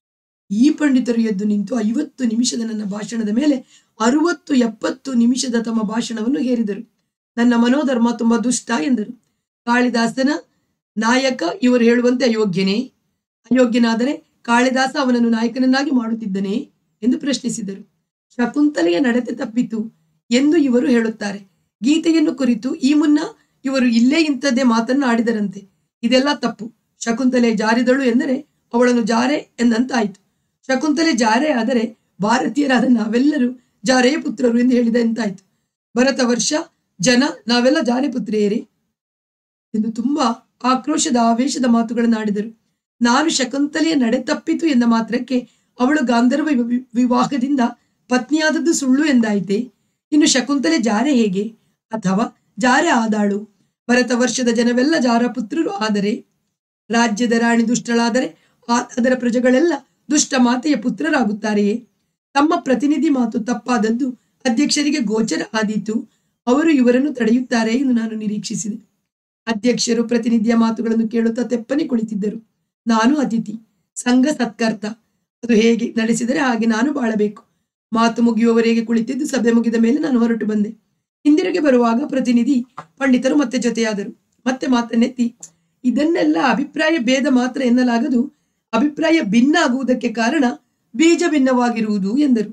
ಈ ಪಂಡಿತರು ಎದ್ದು ನಿಂತು ಐವತ್ತು ನಿಮಿಷದ ನನ್ನ ಭಾಷಣದ ಮೇಲೆ ಅರುವತ್ತು ಎಪ್ಪತ್ತು ನಿಮಿಷದ ತಮ್ಮ ಭಾಷಣವನ್ನು ಹೇರಿದರು ನನ್ನ ಮನೋಧರ್ಮ ತುಂಬಾ ದುಷ್ಟ ಎಂದರು ಕಾಳಿದಾಸನ ನಾಯಕ ಇವರು ಹೇಳುವಂತೆ ಅಯೋಗ್ಯನೇ ಅಯೋಗ್ಯನಾದರೆ ಕಾಳಿದಾಸ ಅವನನ್ನು ನಾಯಕನನ್ನಾಗಿ ಮಾಡುತ್ತಿದ್ದನೇ ಎಂದು ಪ್ರಶ್ನಿಸಿದರು ಶಕುಂತಲೆಯ ನಡತೆ ತಪ್ಪಿತು ಎಂದು ಇವರು ಹೇಳುತ್ತಾರೆ ಗೀತೆಯನ್ನು ಕುರಿತು ಈ ಮುನ್ನ ಇವರು ಇಲ್ಲೇ ಇಂಥದ್ದೇ ಮಾತನ್ನು ಆಡಿದರಂತೆ ಇದೆಲ್ಲ ತಪ್ಪು ಶಕುಂತಲೆ ಜಾರಿದಳು ಎಂದರೆ ಅವಳನ್ನು ಜಾರೆ ಎಂದಂತಾಯಿತು ಶಕುಂತಲೆ ಜಾರೆ ಆದರೆ ಭಾರತೀಯರಾದ ನಾವೆಲ್ಲರೂ ಜಾರೆಯ ಪುತ್ರರು ಎಂದು ಹೇಳಿದ ಎಂತಾಯ್ತು ಭರತ ವರ್ಷ ಜನ ನಾವೆಲ್ಲ ಜಾರೆ ಪುತ್ರಿಯರೇ ಎಂದು ತುಂಬಾ ಆಕ್ರೋಶದ ಆವೇಶದ ಮಾತುಗಳನ್ನು ಆಡಿದರು ನಾನು ಶಕುಂತಲೆಯ ನಡೆ ತಪ್ಪಿತು ಎಂದ ಮಾತ್ರಕ್ಕೆ ಅವಳು ಗಾಂಧರ್ವ ವಿ- ವಿವಾಹದಿಂದ ಪತ್ನಿಯಾದದ್ದು ಸುಳ್ಳು ಎಂದಾಯಿತೆ ಇನ್ನು ಶಕುಂತಲೆ ಜಾರೆ ಹೇಗೆ ಅಥವಾ ಜಾರೆ ಆದಾಳು ಭರತ ವರ್ಷದ ಜನವೆಲ್ಲ ಜಾರ ಪುತ್ರರು ಆದರೆ ರಾಜ್ಯದ ರಾಣಿ ದುಷ್ಟಳಾದರೆ ಆ- ಅದರ ಪ್ರಜೆಗಳೆಲ್ಲ ದುಷ್ಟ ಮಾತೆಯ ಪುತ್ರರಾಗುತ್ತಾರೆಯೇ ತಮ್ಮ ಪ್ರತಿನಿಧಿ ಮಾತು ತಪ್ಪಾದದ್ದು ಅಧ್ಯಕ್ಷರಿಗೆ ಗೋಚರ ಆದೀತು ಅವರು ಇವರನ್ನು ತಡೆಯುತ್ತಾರೆ ಎಂದು ನಾನು ನಿರೀಕ್ಷಿಸಿದೆ ಅಧ್ಯಕ್ಷರು ಪ್ರತಿನಿಧಿಯ ಮಾತುಗಳನ್ನು ಕೇಳುತ್ತಾ ತೆಪ್ಪನೆ ಕುಳಿತಿದ್ದರು ನಾನು ಅತಿಥಿ ಸಂಘ ಸತ್ಕರ್ತ ಅದು ಹೇಗೆ ನಡೆಸಿದರೆ ಹಾಗೆ ನಾನು ಬಾಳಬೇಕು ಮಾತು ಮುಗಿಯುವವರೆಗೆ ಕುಳಿತಿದ್ದು ಸಭೆ ಮುಗಿದ ಮೇಲೆ ನಾನು ಹೊರಟು ಬಂದೆ ಹಿಂದಿರುಗಿ ಬರುವಾಗ ಪ್ರತಿನಿಧಿ ಪಂಡಿತರು ಮತ್ತೆ ಜೊತೆಯಾದರು ಮತ್ತೆ ಮಾತನ್ನೆತ್ತಿ ಇದನ್ನೆಲ್ಲ ಅಭಿಪ್ರಾಯ ಭೇದ ಮಾತ್ರ ಎನ್ನಲಾಗದು ಅಭಿಪ್ರಾಯ ಭಿನ್ನ ಆಗುವುದಕ್ಕೆ ಕಾರಣ ಬೀಜ ಭಿನ್ನವಾಗಿರುವುದು ಎಂದರು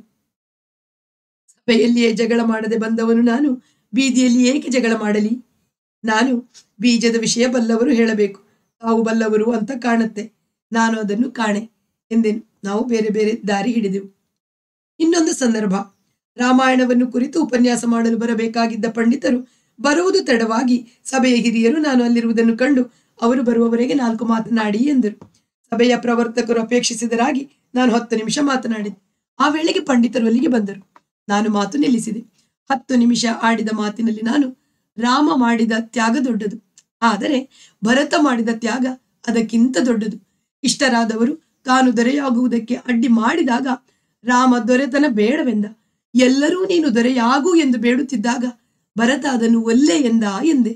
ಸಭೆಯಲ್ಲಿಯೇ ಜಗಳ ಮಾಡದೆ ಬಂದವನು ನಾನು ಬೀದಿಯಲ್ಲಿ ಏಕೆ ಜಗಳ ಮಾಡಲಿ ನಾನು ಬೀಜದ ವಿಷಯ ಬಲ್ಲವರು ಹೇಳಬೇಕು ತಾವು ಬಲ್ಲವರು ಅಂತ ಕಾಣುತ್ತೆ ನಾನು ಅದನ್ನು ಕಾಣೆ ಎಂದೆನು ನಾವು ಬೇರೆ ಬೇರೆ ದಾರಿ ಹಿಡಿದೆವು ಇನ್ನೊಂದು ಸಂದರ್ಭ ರಾಮಾಯಣವನ್ನು ಕುರಿತು ಉಪನ್ಯಾಸ ಮಾಡಲು ಬರಬೇಕಾಗಿದ್ದ ಪಂಡಿತರು ಬರುವುದು ತಡವಾಗಿ ಸಭೆಯ ಹಿರಿಯರು ನಾನು ಅಲ್ಲಿರುವುದನ್ನು ಕಂಡು ಅವರು ಬರುವವರೆಗೆ ನಾಲ್ಕು ಮಾತನಾಡಿ ಎಂದರು ಸಭೆಯ ಪ್ರವರ್ತಕರು ಅಪೇಕ್ಷಿಸಿದರಾಗಿ ನಾನು ಹತ್ತು ನಿಮಿಷ ಮಾತನಾಡಿದೆ ಆ ವೇಳೆಗೆ ಪಂಡಿತರು ಅಲ್ಲಿಗೆ ಬಂದರು ನಾನು ಮಾತು ನಿಲ್ಲಿಸಿದೆ ಹತ್ತು ನಿಮಿಷ ಆಡಿದ ಮಾತಿನಲ್ಲಿ ನಾನು ರಾಮ ಮಾಡಿದ ತ್ಯಾಗ ದೊಡ್ಡದು ಆದರೆ ಭರತ ಮಾಡಿದ ತ್ಯಾಗ ಅದಕ್ಕಿಂತ ದೊಡ್ಡದು ಇಷ್ಟರಾದವರು ತಾನು ದೊರೆಯಾಗುವುದಕ್ಕೆ ಅಡ್ಡಿ ಮಾಡಿದಾಗ ರಾಮ ದೊರೆತನ ಬೇಡವೆಂದ ಎಲ್ಲರೂ ನೀನು ದೊರೆಯಾಗು ಎಂದು ಬೇಡುತ್ತಿದ್ದಾಗ ಭರತ ಅದನ್ನು ಒಲ್ಲೆ ಎಂದ ಎಂದೆ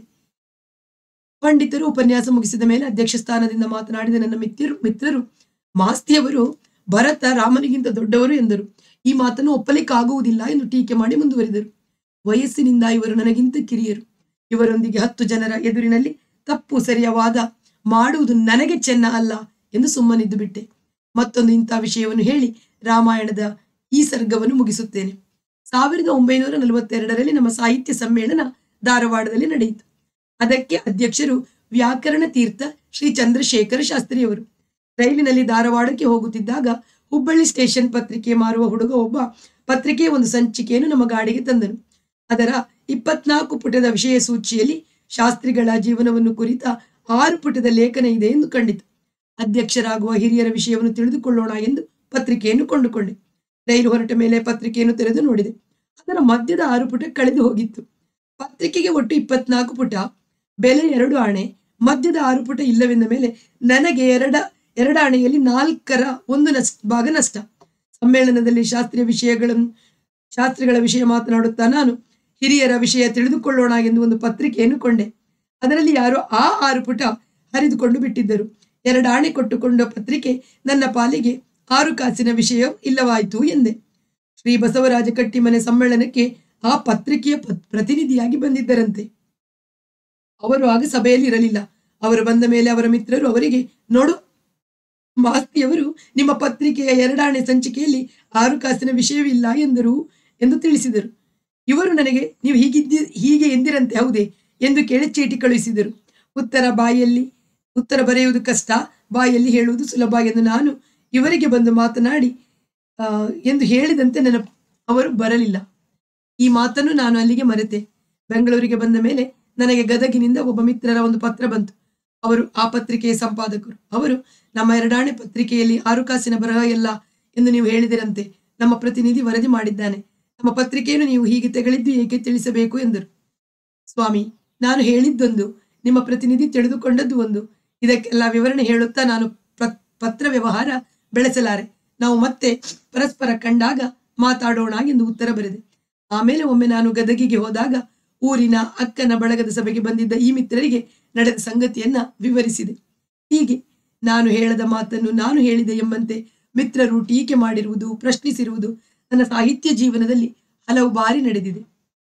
ಪಂಡಿತರು ಉಪನ್ಯಾಸ ಮುಗಿಸಿದ ಮೇಲೆ ಅಧ್ಯಕ್ಷ ಸ್ಥಾನದಿಂದ ಮಾತನಾಡಿದ ನನ್ನ ಮಿತ್ರರು ಮಿತ್ರರು ಮಾಸ್ತಿಯವರು ಭರತ ರಾಮನಿಗಿಂತ ದೊಡ್ಡವರು ಎಂದರು ಈ ಮಾತನ್ನು ಒಪ್ಪಲಿಕ್ಕಾಗುವುದಿಲ್ಲ ಎಂದು ಟೀಕೆ ಮಾಡಿ ಮುಂದುವರಿದರು ವಯಸ್ಸಿನಿಂದ ಇವರು ನನಗಿಂತ ಕಿರಿಯರು ಇವರೊಂದಿಗೆ ಹತ್ತು ಜನರ ಎದುರಿನಲ್ಲಿ ತಪ್ಪು ಸರಿಯ ವಾದ ಮಾಡುವುದು ನನಗೆ ಚೆನ್ನ ಅಲ್ಲ ಎಂದು ಸುಮ್ಮನಿದ್ದು ಬಿಟ್ಟೆ ಮತ್ತೊಂದು ಇಂಥ ವಿಷಯವನ್ನು ಹೇಳಿ ರಾಮಾಯಣದ ಈ ಸರ್ಗವನ್ನು ಮುಗಿಸುತ್ತೇನೆ ಸಾವಿರದ ಒಂಬೈನೂರ ನಲವತ್ತೆರಡರಲ್ಲಿ ನಮ್ಮ ಸಾಹಿತ್ಯ ಸಮ್ಮೇಳನ ಧಾರವಾಡದಲ್ಲಿ ನಡೆಯಿತು ಅದಕ್ಕೆ ಅಧ್ಯಕ್ಷರು ವ್ಯಾಕರಣ ತೀರ್ಥ ಶ್ರೀ ಚಂದ್ರಶೇಖರ ಶಾಸ್ತ್ರಿಯವರು ರೈಲಿನಲ್ಲಿ ಧಾರವಾಡಕ್ಕೆ ಹೋಗುತ್ತಿದ್ದಾಗ ಹುಬ್ಬಳ್ಳಿ ಸ್ಟೇಷನ್ ಪತ್ರಿಕೆ ಮಾರುವ ಹುಡುಗ ಒಬ್ಬ ಪತ್ರಿಕೆಯ ಒಂದು ಸಂಚಿಕೆಯನ್ನು ನಮ್ಮ ಗಾಡಿಗೆ ತಂದನು ಅದರ ಇಪ್ಪತ್ನಾಲ್ಕು ಪುಟದ ವಿಷಯ ಸೂಚಿಯಲ್ಲಿ ಶಾಸ್ತ್ರಿಗಳ ಜೀವನವನ್ನು ಕುರಿತ ಆರು ಪುಟದ ಲೇಖನ ಇದೆ ಎಂದು ಕಂಡಿತು ಅಧ್ಯಕ್ಷರಾಗುವ ಹಿರಿಯರ ವಿಷಯವನ್ನು ತಿಳಿದುಕೊಳ್ಳೋಣ ಎಂದು ಪತ್ರಿಕೆಯನ್ನು ಕೊಂಡುಕೊಂಡೆ ರೈಲು ಹೊರಟ ಮೇಲೆ ಪತ್ರಿಕೆಯನ್ನು ತೆರೆದು ನೋಡಿದೆ ಅದರ ಮಧ್ಯದ ಆರು ಪುಟ ಕಳೆದು ಹೋಗಿತ್ತು ಪತ್ರಿಕೆಗೆ ಒಟ್ಟು ಇಪ್ಪತ್ನಾಲ್ಕು ಪುಟ ಬೆಲೆ ಎರಡು ಆಣೆ ಮಧ್ಯದ ಆರು ಪುಟ ಇಲ್ಲವೆಂದ ಮೇಲೆ ನನಗೆ ಎರಡ ಎರಡಾಣೆಯಲ್ಲಿ ನಾಲ್ಕರ ಒಂದು ನಷ್ಟ ಭಾಗ ನಷ್ಟ ಸಮ್ಮೇಳನದಲ್ಲಿ ಶಾಸ್ತ್ರೀಯ ವಿಷಯಗಳನ್ನು ಶಾಸ್ತ್ರಿಗಳ ವಿಷಯ ಮಾತನಾಡುತ್ತಾ ನಾನು ಹಿರಿಯರ ವಿಷಯ ತಿಳಿದುಕೊಳ್ಳೋಣ ಎಂದು ಒಂದು ಪತ್ರಿಕೆಯನ್ನು ಕೊಂಡೆ ಅದರಲ್ಲಿ ಯಾರೋ ಆ ಆರು ಪುಟ ಹರಿದುಕೊಂಡು ಬಿಟ್ಟಿದ್ದರು ಎರಡು ಆಣೆ ಕೊಟ್ಟುಕೊಂಡ ಪತ್ರಿಕೆ ನನ್ನ ಪಾಲಿಗೆ ಆರು ಕಾಸಿನ ವಿಷಯ ಇಲ್ಲವಾಯಿತು ಎಂದೆ ಶ್ರೀ ಬಸವರಾಜ ಕಟ್ಟಿಮನೆ ಸಮ್ಮೇಳನಕ್ಕೆ ಆ ಪತ್ರಿಕೆಯ ಪತ್- ಪ್ರತಿನಿಧಿಯಾಗಿ ಬಂದಿದ್ದರಂತೆ ಅವರು ಆಗ ಸಭೆಯಲ್ಲಿ ಇರಲಿಲ್ಲ ಅವರು ಬಂದ ಮೇಲೆ ಅವರ ಮಿತ್ರರು ಅವರಿಗೆ ನೋಡು ಮಾಸ್ತಿಯವರು ನಿಮ್ಮ ಪತ್ರಿಕೆಯ ಎರಡಾಣೆ ಸಂಚಿಕೆಯಲ್ಲಿ ಆರು ಕಾಸಿನ ವಿಷಯವಿಲ್ಲ ಎಂದರು ಎಂದು ತಿಳಿಸಿದರು ಇವರು ನನಗೆ ನೀವು ಹೀಗಿದ್ದಿ ಹೀಗೆ ಎಂದಿರಂತೆ ಹೌದೇ ಎಂದು ಕೇಳಿ ಚೀಟಿ ಕಳುಹಿಸಿದರು ಉತ್ತರ ಬಾಯಲ್ಲಿ ಉತ್ತರ ಬರೆಯುವುದು ಕಷ್ಟ ಬಾಯಲ್ಲಿ ಹೇಳುವುದು ಸುಲಭ ಎಂದು ನಾನು ಇವರಿಗೆ ಬಂದು ಮಾತನಾಡಿ ಆ, ಎಂದು ಹೇಳಿದಂತೆ ನನ್ನ ಅವರು ಬರಲಿಲ್ಲ ಈ ಮಾತನ್ನು ನಾನು ಅಲ್ಲಿಗೆ ಮರೆತೆ ಬೆಂಗಳೂರಿಗೆ ಬಂದ ಮೇಲೆ ನನಗೆ ಗದಗಿನಿಂದ ಒಬ್ಬ ಮಿತ್ರರ ಒಂದು ಪತ್ರ ಬಂತು ಅವರು ಆ ಪತ್ರಿಕೆಯ ಸಂಪಾದಕರು ಅವರು ನಮ್ಮ ಎರಡಾಣೆ ಪತ್ರಿಕೆಯಲ್ಲಿ ಆರು ಕಾಸಿನ ಬರಹ ಎಲ್ಲ ಎಂದು ನೀವು ಹೇಳಿದಿರಂತೆ ನಮ್ಮ ಪ್ರತಿನಿಧಿ ವರದಿ ಮಾಡಿದ್ದಾನೆ ನಮ್ಮ ಪತ್ರಿಕೆಯನ್ನು ನೀವು ಹೀಗೆ ತೆಗಳಿದ್ದು ಏಕೆ ತಿಳಿಸಬೇಕು ಎಂದರು ಸ್ವಾಮಿ ನಾನು ಹೇಳಿದ್ದೊಂದು ನಿಮ್ಮ ಪ್ರತಿನಿಧಿ ತಿಳಿದುಕೊಂಡದ್ದು ಒಂದು ಇದಕ್ಕೆಲ್ಲ ವಿವರಣೆ ಹೇಳುತ್ತಾ ನಾನು ಪ್ರ- ಪತ್ರ ವ್ಯವಹಾರ ಬೆಳೆಸಲಾರೆ ನಾವು ಮತ್ತೆ ಪರಸ್ಪರ ಕಂಡಾಗ ಮಾತಾಡೋಣ ಎಂದು ಉತ್ತರ ಬರೆದೆ ಆಮೇಲೆ ಒಮ್ಮೆ ನಾನು ಗದಗಿಗೆ ಹೋದಾಗ ಊರಿನ ಅಕ್ಕನ ಬಳಗದ ಸಭೆಗೆ ಬಂದಿದ್ದ ಈ ಮಿತ್ರರಿಗೆ ನಡೆದ ಸಂಗತಿಯನ್ನ ವಿವರಿಸಿದೆ ಹೀಗೆ ನಾನು ಹೇಳದ ಮಾತನ್ನು ನಾನು ಹೇಳಿದೆ ಎಂಬಂತೆ ಮಿತ್ರರು ಟೀಕೆ ಮಾಡಿರುವುದು ಪ್ರಶ್ನಿಸಿರುವುದು ನನ್ನ ಸಾಹಿತ್ಯ ಜೀವನದಲ್ಲಿ ಹಲವು ಬಾರಿ ನಡೆದಿದೆ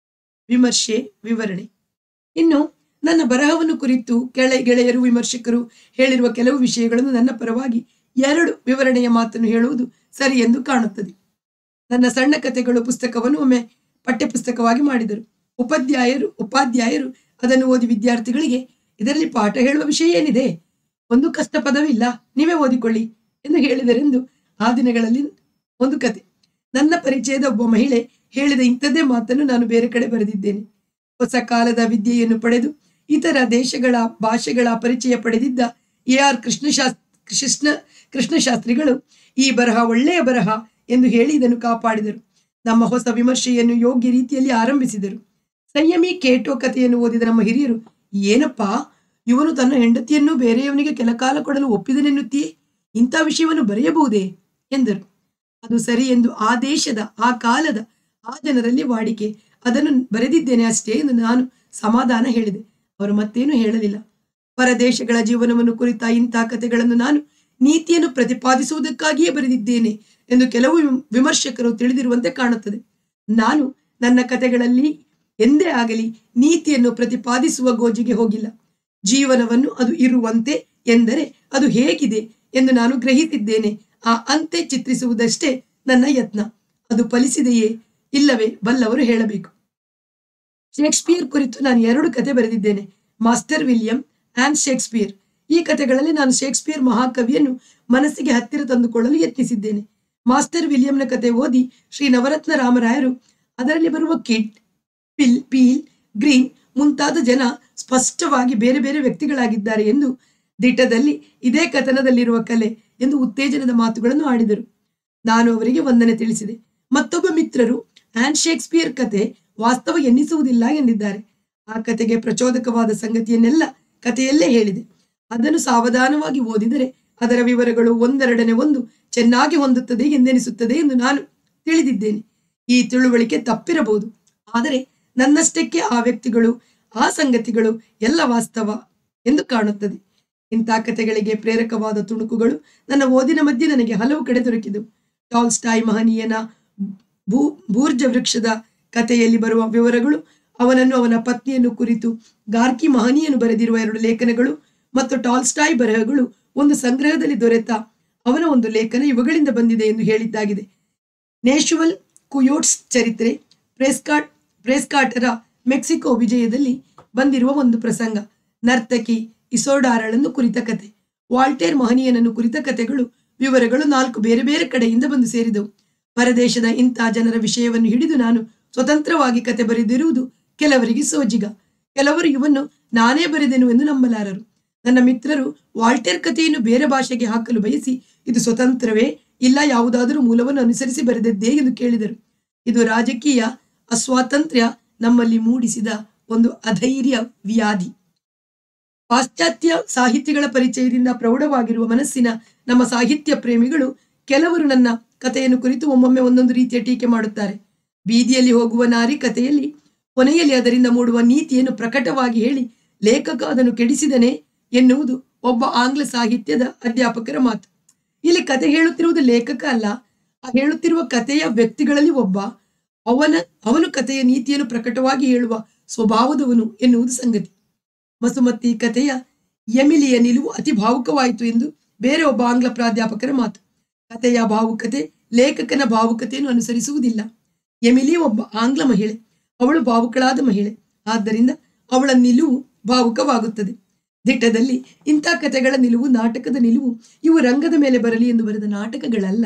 ವಿಮರ್ಶೆ ವಿವರಣೆ ಇನ್ನು ನನ್ನ ಬರಹವನ್ನು ಕುರಿತು ಕೆಳ ಗೆಳೆಯರು ವಿಮರ್ಶಕರು ಹೇಳಿರುವ ಕೆಲವು ವಿಷಯಗಳನ್ನು ನನ್ನ ಪರವಾಗಿ ಎರಡು ವಿವರಣೆಯ ಮಾತನ್ನು ಹೇಳುವುದು ಸರಿ ಎಂದು ಕಾಣುತ್ತದೆ ನನ್ನ ಸಣ್ಣ ಕಥೆಗಳು ಪುಸ್ತಕವನ್ನು ಒಮ್ಮೆ ಪಠ್ಯಪುಸ್ತಕವಾಗಿ ಮಾಡಿದರು ಉಪಾಧ್ಯಾಯರು ಉಪಾಧ್ಯಾಯರು ಅದನ್ನು ಓದಿ ವಿದ್ಯಾರ್ಥಿಗಳಿಗೆ ಇದರಲ್ಲಿ ಪಾಠ ಹೇಳುವ ವಿಷಯ ಏನಿದೆ ಒಂದು ಕಷ್ಟ ಪದವಿಲ್ಲ ನೀವೇ ಓದಿಕೊಳ್ಳಿ ಎಂದು ಹೇಳಿದರೆಂದು ಆ ದಿನಗಳಲ್ಲಿ ಒಂದು ಕತೆ ನನ್ನ ಪರಿಚಯದ ಒಬ್ಬ ಮಹಿಳೆ ಹೇಳಿದ ಇಂಥದ್ದೇ ಮಾತನ್ನು ನಾನು ಬೇರೆ ಕಡೆ ಬರೆದಿದ್ದೇನೆ ಹೊಸ ಕಾಲದ ವಿದ್ಯೆಯನ್ನು ಪಡೆದು ಇತರ ದೇಶಗಳ ಭಾಷೆಗಳ ಪರಿಚಯ ಪಡೆದಿದ್ದ ಎ ಆರ್ ಕೃಷ್ಣಶಾಸ್ ಕೃಷ್ಣ ಕೃಷ್ಣಶಾಸ್ತ್ರಿಗಳು ಈ ಬರಹ ಒಳ್ಳೆಯ ಬರಹ ಎಂದು ಹೇಳಿ ಇದನ್ನು ಕಾಪಾಡಿದರು ನಮ್ಮ ಹೊಸ ವಿಮರ್ಶೆಯನ್ನು ಯೋಗ್ಯ ರೀತಿಯಲ್ಲಿ ಆರಂಭಿಸಿದರು ಸಂಯಮಿ ಕೇಟೋ ಕಥೆಯನ್ನು ಓದಿದ ನಮ್ಮ ಹಿರಿಯರು ಏನಪ್ಪಾ ಇವನು ತನ್ನ ಹೆಂಡತಿಯನ್ನು ಬೇರೆಯವನಿಗೆ ಕೆಲಕಾಲ ಕೊಡಲು ಒಪ್ಪಿದನೆನ್ನುತ್ತೀಯೇ ಇಂಥ ವಿಷಯವನ್ನು ಬರೆಯಬಹುದೇ ಎಂದರು ಅದು ಸರಿ ಎಂದು ಆ ದೇಶದ ಆ ಕಾಲದ ಆ ಜನರಲ್ಲಿ ವಾಡಿಕೆ ಅದನ್ನು ಬರೆದಿದ್ದೇನೆ ಅಷ್ಟೇ ಎಂದು ನಾನು ಸಮಾಧಾನ ಹೇಳಿದೆ ಅವರು ಮತ್ತೇನು ಹೇಳಲಿಲ್ಲ ಪರದೇಶಗಳ ಜೀವನವನ್ನು ಕುರಿತ ಇಂತಹ ಕಥೆಗಳನ್ನು ನಾನು ನೀತಿಯನ್ನು ಪ್ರತಿಪಾದಿಸುವುದಕ್ಕಾಗಿಯೇ ಬರೆದಿದ್ದೇನೆ ಎಂದು ಕೆಲವು ವಿಮ್- ವಿಮರ್ಶಕರು ತಿಳಿದಿರುವಂತೆ ಕಾಣುತ್ತದೆ ನಾನು ನನ್ನ ಕಥೆಗಳಲ್ಲಿ ಎಂದೇ ಆಗಲಿ ನೀತಿಯನ್ನು ಪ್ರತಿಪಾದಿಸುವ ಗೋಜಿಗೆ ಹೋಗಿಲ್ಲ ಜೀವನವನ್ನು ಅದು ಇರುವಂತೆ ಎಂದರೆ ಅದು ಹೇಗಿದೆ ಎಂದು ನಾನು ಗ್ರಹಿಸಿದ್ದೇನೆ ಆ ಅಂತೆ ಚಿತ್ರಿಸುವುದಷ್ಟೇ ನನ್ನ ಯತ್ನ ಅದು ಫಲಿಸಿದೆಯೇ ಇಲ್ಲವೇ ಬಲ್ಲವರು ಹೇಳಬೇಕು ಶೇಕ್ಸ್ಪಿಯರ್ ಕುರಿತು ನಾನು ಎರಡು ಕತೆ ಬರೆದಿದ್ದೇನೆ ಮಾಸ್ಟರ್ ವಿಲಿಯಂ ಆ್ಯಂಡ್ ಶೇಕ್ಸ್ಪಿಯರ್ ಈ ಕಥೆಗಳಲ್ಲಿ ನಾನು ಶೇಕ್ಸ್ಪಿಯರ್ ಮಹಾಕವಿಯನ್ನು ಮನಸ್ಸಿಗೆ ಹತ್ತಿರ ತಂದುಕೊಳ್ಳಲು ಯತ್ನಿಸಿದ್ದೇನೆ ಮಾಸ್ಟರ್ ವಿಲಿಯಂನ ಕತೆ ಓದಿ ಶ್ರೀ ನವರತ್ನ ರಾಮರಾಯರು ಅದರಲ್ಲಿ ಬರುವ ಕಿಡ್ ಪಿಲ್ ಪೀಲ್ ಗ್ರೀನ್ ಮುಂತಾದ ಜನ ಸ್ಪಷ್ಟವಾಗಿ ಬೇರೆ ಬೇರೆ ವ್ಯಕ್ತಿಗಳಾಗಿದ್ದಾರೆ ಎಂದು ದಿಟ್ಟದಲ್ಲಿ ಇದೇ ಕಥನದಲ್ಲಿರುವ ಕಲೆ ಎಂದು ಉತ್ತೇಜನದ ಮಾತುಗಳನ್ನು ಆಡಿದರು ನಾನು ಅವರಿಗೆ ವಂದನೆ ತಿಳಿಸಿದೆ ಮತ್ತೊಬ್ಬ ಮಿತ್ರರು ಆನ್ ಶೇಕ್ಸ್ಪಿಯರ್ ಕತೆ ವಾಸ್ತವ ಎನ್ನಿಸುವುದಿಲ್ಲ ಎಂದಿದ್ದಾರೆ ಆ ಕತೆಗೆ ಪ್ರಚೋದಕವಾದ ಸಂಗತಿಯನ್ನೆಲ್ಲ ಕಥೆಯಲ್ಲೇ ಹೇಳಿದೆ ಅದನ್ನು ಸಾವಧಾನವಾಗಿ ಓದಿದರೆ ಅದರ ವಿವರಗಳು ಒಂದೆರಡನೆ ಒಂದು ಚೆನ್ನಾಗಿ ಹೊಂದುತ್ತದೆ ಎಂದೆನಿಸುತ್ತದೆ ಎಂದು ನಾನು ತಿಳಿದಿದ್ದೇನೆ ಈ ತಿಳುವಳಿಕೆ ತಪ್ಪಿರಬಹುದು ಆದರೆ ನನ್ನಷ್ಟಕ್ಕೆ ಆ ವ್ಯಕ್ತಿಗಳು ಆ ಸಂಗತಿಗಳು ಎಲ್ಲ ವಾಸ್ತವ ಎಂದು ಕಾಣುತ್ತದೆ ಇಂಥ ಕಥೆಗಳಿಗೆ ಪ್ರೇರಕವಾದ ತುಣುಕುಗಳು ನನ್ನ ಓದಿನ ಮಧ್ಯೆ ನನಗೆ ಹಲವು ಕಡೆ ದೊರಕಿದವು ಟಾಲ್ಸ್ಟಾಯ್ ಮಹನೀಯನ ಭೂ ಬೂರ್ಜ ವೃಕ್ಷದ ಕಥೆಯಲ್ಲಿ ಬರುವ ವಿವರಗಳು ಅವನನ್ನು ಅವನ ಪತ್ನಿಯನ್ನು ಕುರಿತು ಗಾರ್ಕಿ ಮಹನೀಯನು ಬರೆದಿರುವ ಎರಡು ಲೇಖನಗಳು ಮತ್ತು ಟಾಲ್ಸ್ಟಾಯ್ ಬರಹಗಳು ಒಂದು ಸಂಗ್ರಹದಲ್ಲಿ ದೊರೆತ ಅವನ ಒಂದು ಲೇಖನ ಇವುಗಳಿಂದ ಬಂದಿದೆ ಎಂದು ಹೇಳಿದ್ದಾಗಿದೆ ನೇಶುವಲ್ ಕುಯೋಟ್ಸ್ ಚರಿತ್ರೆ ಪ್ರೆಸ್ಕಾಟ್ ಪ್ರೆಸ್ಕಾಟರ ಮೆಕ್ಸಿಕೋ ವಿಜಯದಲ್ಲಿ ಬಂದಿರುವ ಒಂದು ಪ್ರಸಂಗ ನರ್ತಕಿ ಇಸೋಡಾರಳನ್ನು ಕುರಿತ ಕತೆ ವಾಲ್ಟೇರ್ ಮಹನೀಯನನ್ನು ಕುರಿತ ಕಥೆಗಳು ವಿವರಗಳು ನಾಲ್ಕು ಬೇರೆ ಬೇರೆ ಕಡೆಯಿಂದ ಬಂದು ಸೇರಿದವು ಪರದೇಶದ ಇಂಥ ಜನರ ವಿಷಯವನ್ನು ಹಿಡಿದು ನಾನು ಸ್ವತಂತ್ರವಾಗಿ ಕತೆ ಬರೆದಿರುವುದು ಕೆಲವರಿಗೆ ಸೋಜಿಗ ಕೆಲವರು ಇವನ್ನು ನಾನೇ ಬರೆದೆನು ಎಂದು ನಂಬಲಾರರು ನನ್ನ ಮಿತ್ರರು ವಾಲ್ಟೇರ್ ಕಥೆಯನ್ನು ಬೇರೆ ಭಾಷೆಗೆ ಹಾಕಲು ಬಯಸಿ ಇದು ಸ್ವತಂತ್ರವೇ ಇಲ್ಲ ಯಾವುದಾದರೂ ಮೂಲವನ್ನು ಅನುಸರಿಸಿ ಬರೆದದ್ದೇ ಎಂದು ಕೇಳಿದರು ಇದು ರಾಜಕೀಯ ಅಸ್ವಾತಂತ್ರ್ಯ ನಮ್ಮಲ್ಲಿ ಮೂಡಿಸಿದ ಒಂದು ಅಧೈರ್ಯ ವ್ಯಾಧಿ ಪಾಶ್ಚಾತ್ಯ ಸಾಹಿತ್ಯಗಳ ಪರಿಚಯದಿಂದ ಪ್ರೌಢವಾಗಿರುವ ಮನಸ್ಸಿನ ನಮ್ಮ ಸಾಹಿತ್ಯ ಪ್ರೇಮಿಗಳು ಕೆಲವರು ನನ್ನ ಕಥೆಯನ್ನು ಕುರಿತು ಒಮ್ಮೊಮ್ಮೆ ಒಂದೊಂದು ರೀತಿಯ ಟೀಕೆ ಮಾಡುತ್ತಾರೆ ಬೀದಿಯಲ್ಲಿ ಹೋಗುವ ನಾರಿ ಕಥೆಯಲ್ಲಿ ಕೊನೆಯಲ್ಲಿ ಅದರಿಂದ ಮೂಡುವ ನೀತಿಯನ್ನು ಪ್ರಕಟವಾಗಿ ಹೇಳಿ ಲೇಖಕ ಅದನ್ನು ಕೆಡಿಸಿದನೆ ಎನ್ನುವುದು ಒಬ್ಬ ಆಂಗ್ಲ ಸಾಹಿತ್ಯದ ಅಧ್ಯಾಪಕರ ಮಾತು ಇಲ್ಲಿ ಕತೆ ಹೇಳುತ್ತಿರುವುದು ಲೇಖಕ ಅಲ್ಲ ಆ ಹೇಳುತ್ತಿರುವ ಕಥೆಯ ವ್ಯಕ್ತಿಗಳಲ್ಲಿ ಒಬ್ಬ ಅವನ ಅವನು ಕಥೆಯ ನೀತಿಯನ್ನು ಪ್ರಕಟವಾಗಿ ಹೇಳುವ ಸ್ವಭಾವದವನು ಎನ್ನುವುದು ಸಂಗತಿ ಮಸುಮತಿ ಕಥೆಯ ಎಮಿಲಿಯ ನಿಲುವು ಅತಿ ಭಾವುಕವಾಯಿತು ಎಂದು ಬೇರೆ ಒಬ್ಬ ಆಂಗ್ಲ ಪ್ರಾಧ್ಯಾಪಕರ ಮಾತು ಕಥೆಯ ಭಾವುಕತೆ ಲೇಖಕನ ಭಾವುಕತೆಯನ್ನು ಅನುಸರಿಸುವುದಿಲ್ಲ ಎಮಿಲಿ ಒಬ್ಬ ಆಂಗ್ಲ ಮಹಿಳೆ ಅವಳು ಭಾವುಕಳಾದ ಮಹಿಳೆ ಆದ್ದರಿಂದ ಅವಳ ನಿಲುವು ಭಾವುಕವಾಗುತ್ತದೆ ದಿಟ್ಟದಲ್ಲಿ ಇಂಥ ಕಥೆಗಳ ನಿಲುವು ನಾಟಕದ ನಿಲುವು ಇವು ರಂಗದ ಮೇಲೆ ಬರಲಿ ಎಂದು ಬರೆದ ನಾಟಕಗಳಲ್ಲ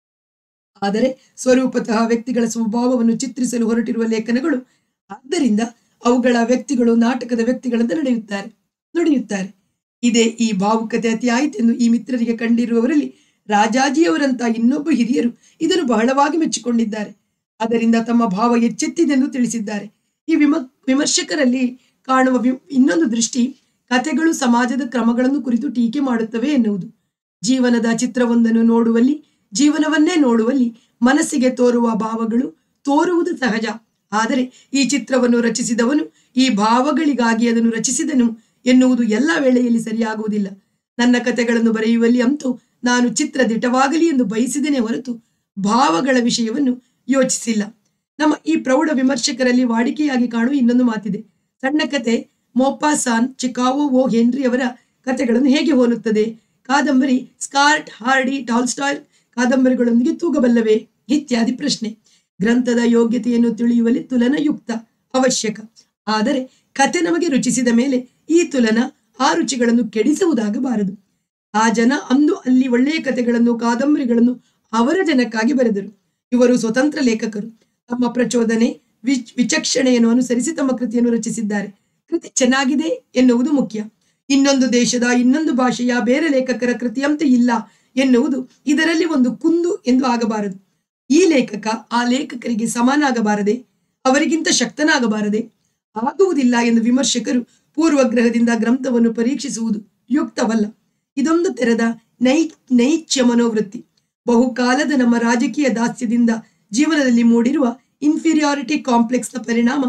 ಆದರೆ ಸ್ವರೂಪತಃ ವ್ಯಕ್ತಿಗಳ ಸ್ವಭಾವವನ್ನು ಚಿತ್ರಿಸಲು ಹೊರಟಿರುವ ಲೇಖನಗಳು ಆದ್ದರಿಂದ ಅವುಗಳ ವ್ಯಕ್ತಿಗಳು ನಾಟಕದ ವ್ಯಕ್ತಿಗಳಂತೆ ನಡೆಯುತ್ತಾರೆ ನುಡಿಯುತ್ತಾರೆ ಇದೇ ಈ ಭಾವುಕತೆ ಅತಿ ಆಯಿತೆಂದು ಈ ಮಿತ್ರರಿಗೆ ಕಂಡಿರುವವರಲ್ಲಿ ರಾಜಾಜಿಯವರಂತ ಇನ್ನೊಬ್ಬ ಹಿರಿಯರು ಇದನ್ನು ಬಹಳವಾಗಿ ಮೆಚ್ಚಿಕೊಂಡಿದ್ದಾರೆ ಅದರಿಂದ ತಮ್ಮ ಭಾವ ಎಚ್ಚೆತ್ತಿದೆಂದು ತಿಳಿಸಿದ್ದಾರೆ ಈ ವಿಮ ವಿಮರ್ಶಕರಲ್ಲಿ ಕಾಣುವ ವಿ ಇನ್ನೊಂದು ದೃಷ್ಟಿ ಕಥೆಗಳು ಸಮಾಜದ ಕ್ರಮಗಳನ್ನು ಕುರಿತು ಟೀಕೆ ಮಾಡುತ್ತವೆ ಎನ್ನುವುದು ಜೀವನದ ಚಿತ್ರವೊಂದನ್ನು ನೋಡುವಲ್ಲಿ ಜೀವನವನ್ನೇ ನೋಡುವಲ್ಲಿ ಮನಸ್ಸಿಗೆ ತೋರುವ ಭಾವಗಳು ತೋರುವುದು ಸಹಜ ಆದರೆ ಈ ಚಿತ್ರವನ್ನು ರಚಿಸಿದವನು ಈ ಭಾವಗಳಿಗಾಗಿ ಅದನ್ನು ರಚಿಸಿದನು ಎನ್ನುವುದು ಎಲ್ಲ ವೇಳೆಯಲ್ಲಿ ಸರಿಯಾಗುವುದಿಲ್ಲ ನನ್ನ ಕಥೆಗಳನ್ನು ಬರೆಯುವಲ್ಲಿ ಅಂತೂ ನಾನು ಚಿತ್ರ ದಿಟವಾಗಲಿ ಎಂದು ಬಯಸಿದನೇ ಹೊರತು ಭಾವಗಳ ವಿಷಯವನ್ನು ಯೋಚಿಸಿಲ್ಲ ನಮ್ಮ ಈ ಪ್ರೌಢ ವಿಮರ್ಶಕರಲ್ಲಿ ವಾಡಿಕೆಯಾಗಿ ಕಾಣುವ ಇನ್ನೊಂದು ಮಾತಿದೆ ಸಣ್ಣ ಕತೆ ಮೋಪಾಸಾನ್ ಚಿಕಾವೋ ಓ ಹೆನ್ರಿ ಅವರ ಕಥೆಗಳನ್ನು ಹೇಗೆ ಹೋಲುತ್ತದೆ ಕಾದಂಬರಿ ಸ್ಕಾರ್ಟ್ ಹಾರ್ಡಿ ಟಾಲ್ಸ್ಟಾಯ್ ಕಾದಂಬರಿಗಳೊಂದಿಗೆ ತೂಗಬಲ್ಲವೇ ಇತ್ಯಾದಿ ಪ್ರಶ್ನೆ ಗ್ರಂಥದ ಯೋಗ್ಯತೆಯನ್ನು ತಿಳಿಯುವಲ್ಲಿ ತುಲನಯುಕ್ತ ಅವಶ್ಯಕ ಆದರೆ ಕತೆ ನಮಗೆ ರುಚಿಸಿದ ಮೇಲೆ ಈ ತುಲನ ಆ ರುಚಿಗಳನ್ನು ಕೆಡಿಸುವುದಾಗಬಾರದು ಆ ಜನ ಅಂದು ಅಲ್ಲಿ ಒಳ್ಳೆಯ ಕಥೆಗಳನ್ನು ಕಾದಂಬರಿಗಳನ್ನು ಅವರ ಜನಕ್ಕಾಗಿ ಬರೆದರು ಇವರು ಸ್ವತಂತ್ರ ಲೇಖಕರು ತಮ್ಮ ಪ್ರಚೋದನೆ ವಿಚ್ ವಿಚಕ್ಷಣೆಯನ್ನು ಅನುಸರಿಸಿ ತಮ್ಮ ಕೃತಿಯನ್ನು ರಚಿಸಿದ್ದಾರೆ ಕೃತಿ ಚೆನ್ನಾಗಿದೆ ಎನ್ನುವುದು ಮುಖ್ಯ ಇನ್ನೊಂದು ದೇಶದ ಇನ್ನೊಂದು ಭಾಷೆಯ ಬೇರೆ ಲೇಖಕರ ಕೃತಿಯಂತೆ ಇಲ್ಲ ಎನ್ನುವುದು ಇದರಲ್ಲಿ ಒಂದು ಕುಂದು ಎಂದು ಆಗಬಾರದು ಈ ಲೇಖಕ ಆ ಲೇಖಕರಿಗೆ ಸಮಾನಾಗಬಾರದೆ ಅವರಿಗಿಂತ ಶಕ್ತನಾಗಬಾರದೆ ಆಗುವುದಿಲ್ಲ ಎಂದು ವಿಮರ್ಶಕರು ಪೂರ್ವಗ್ರಹದಿಂದ ಗ್ರಂಥವನ್ನು ಪರೀಕ್ಷಿಸುವುದು ಯುಕ್ತವಲ್ಲ ಇದೊಂದು ತೆರೆದ ನೈ ನೈಚ್ಯ ಮನೋವೃತ್ತಿ ಬಹುಕಾಲದ ನಮ್ಮ ರಾಜಕೀಯ ದಾಸ್ಯದಿಂದ ಜೀವನದಲ್ಲಿ ಮೂಡಿರುವ ಇನ್ಫೀರಿಯಾರಿಟಿ ಕಾಂಪ್ಲೆಕ್ಸ್ನ ಪರಿಣಾಮ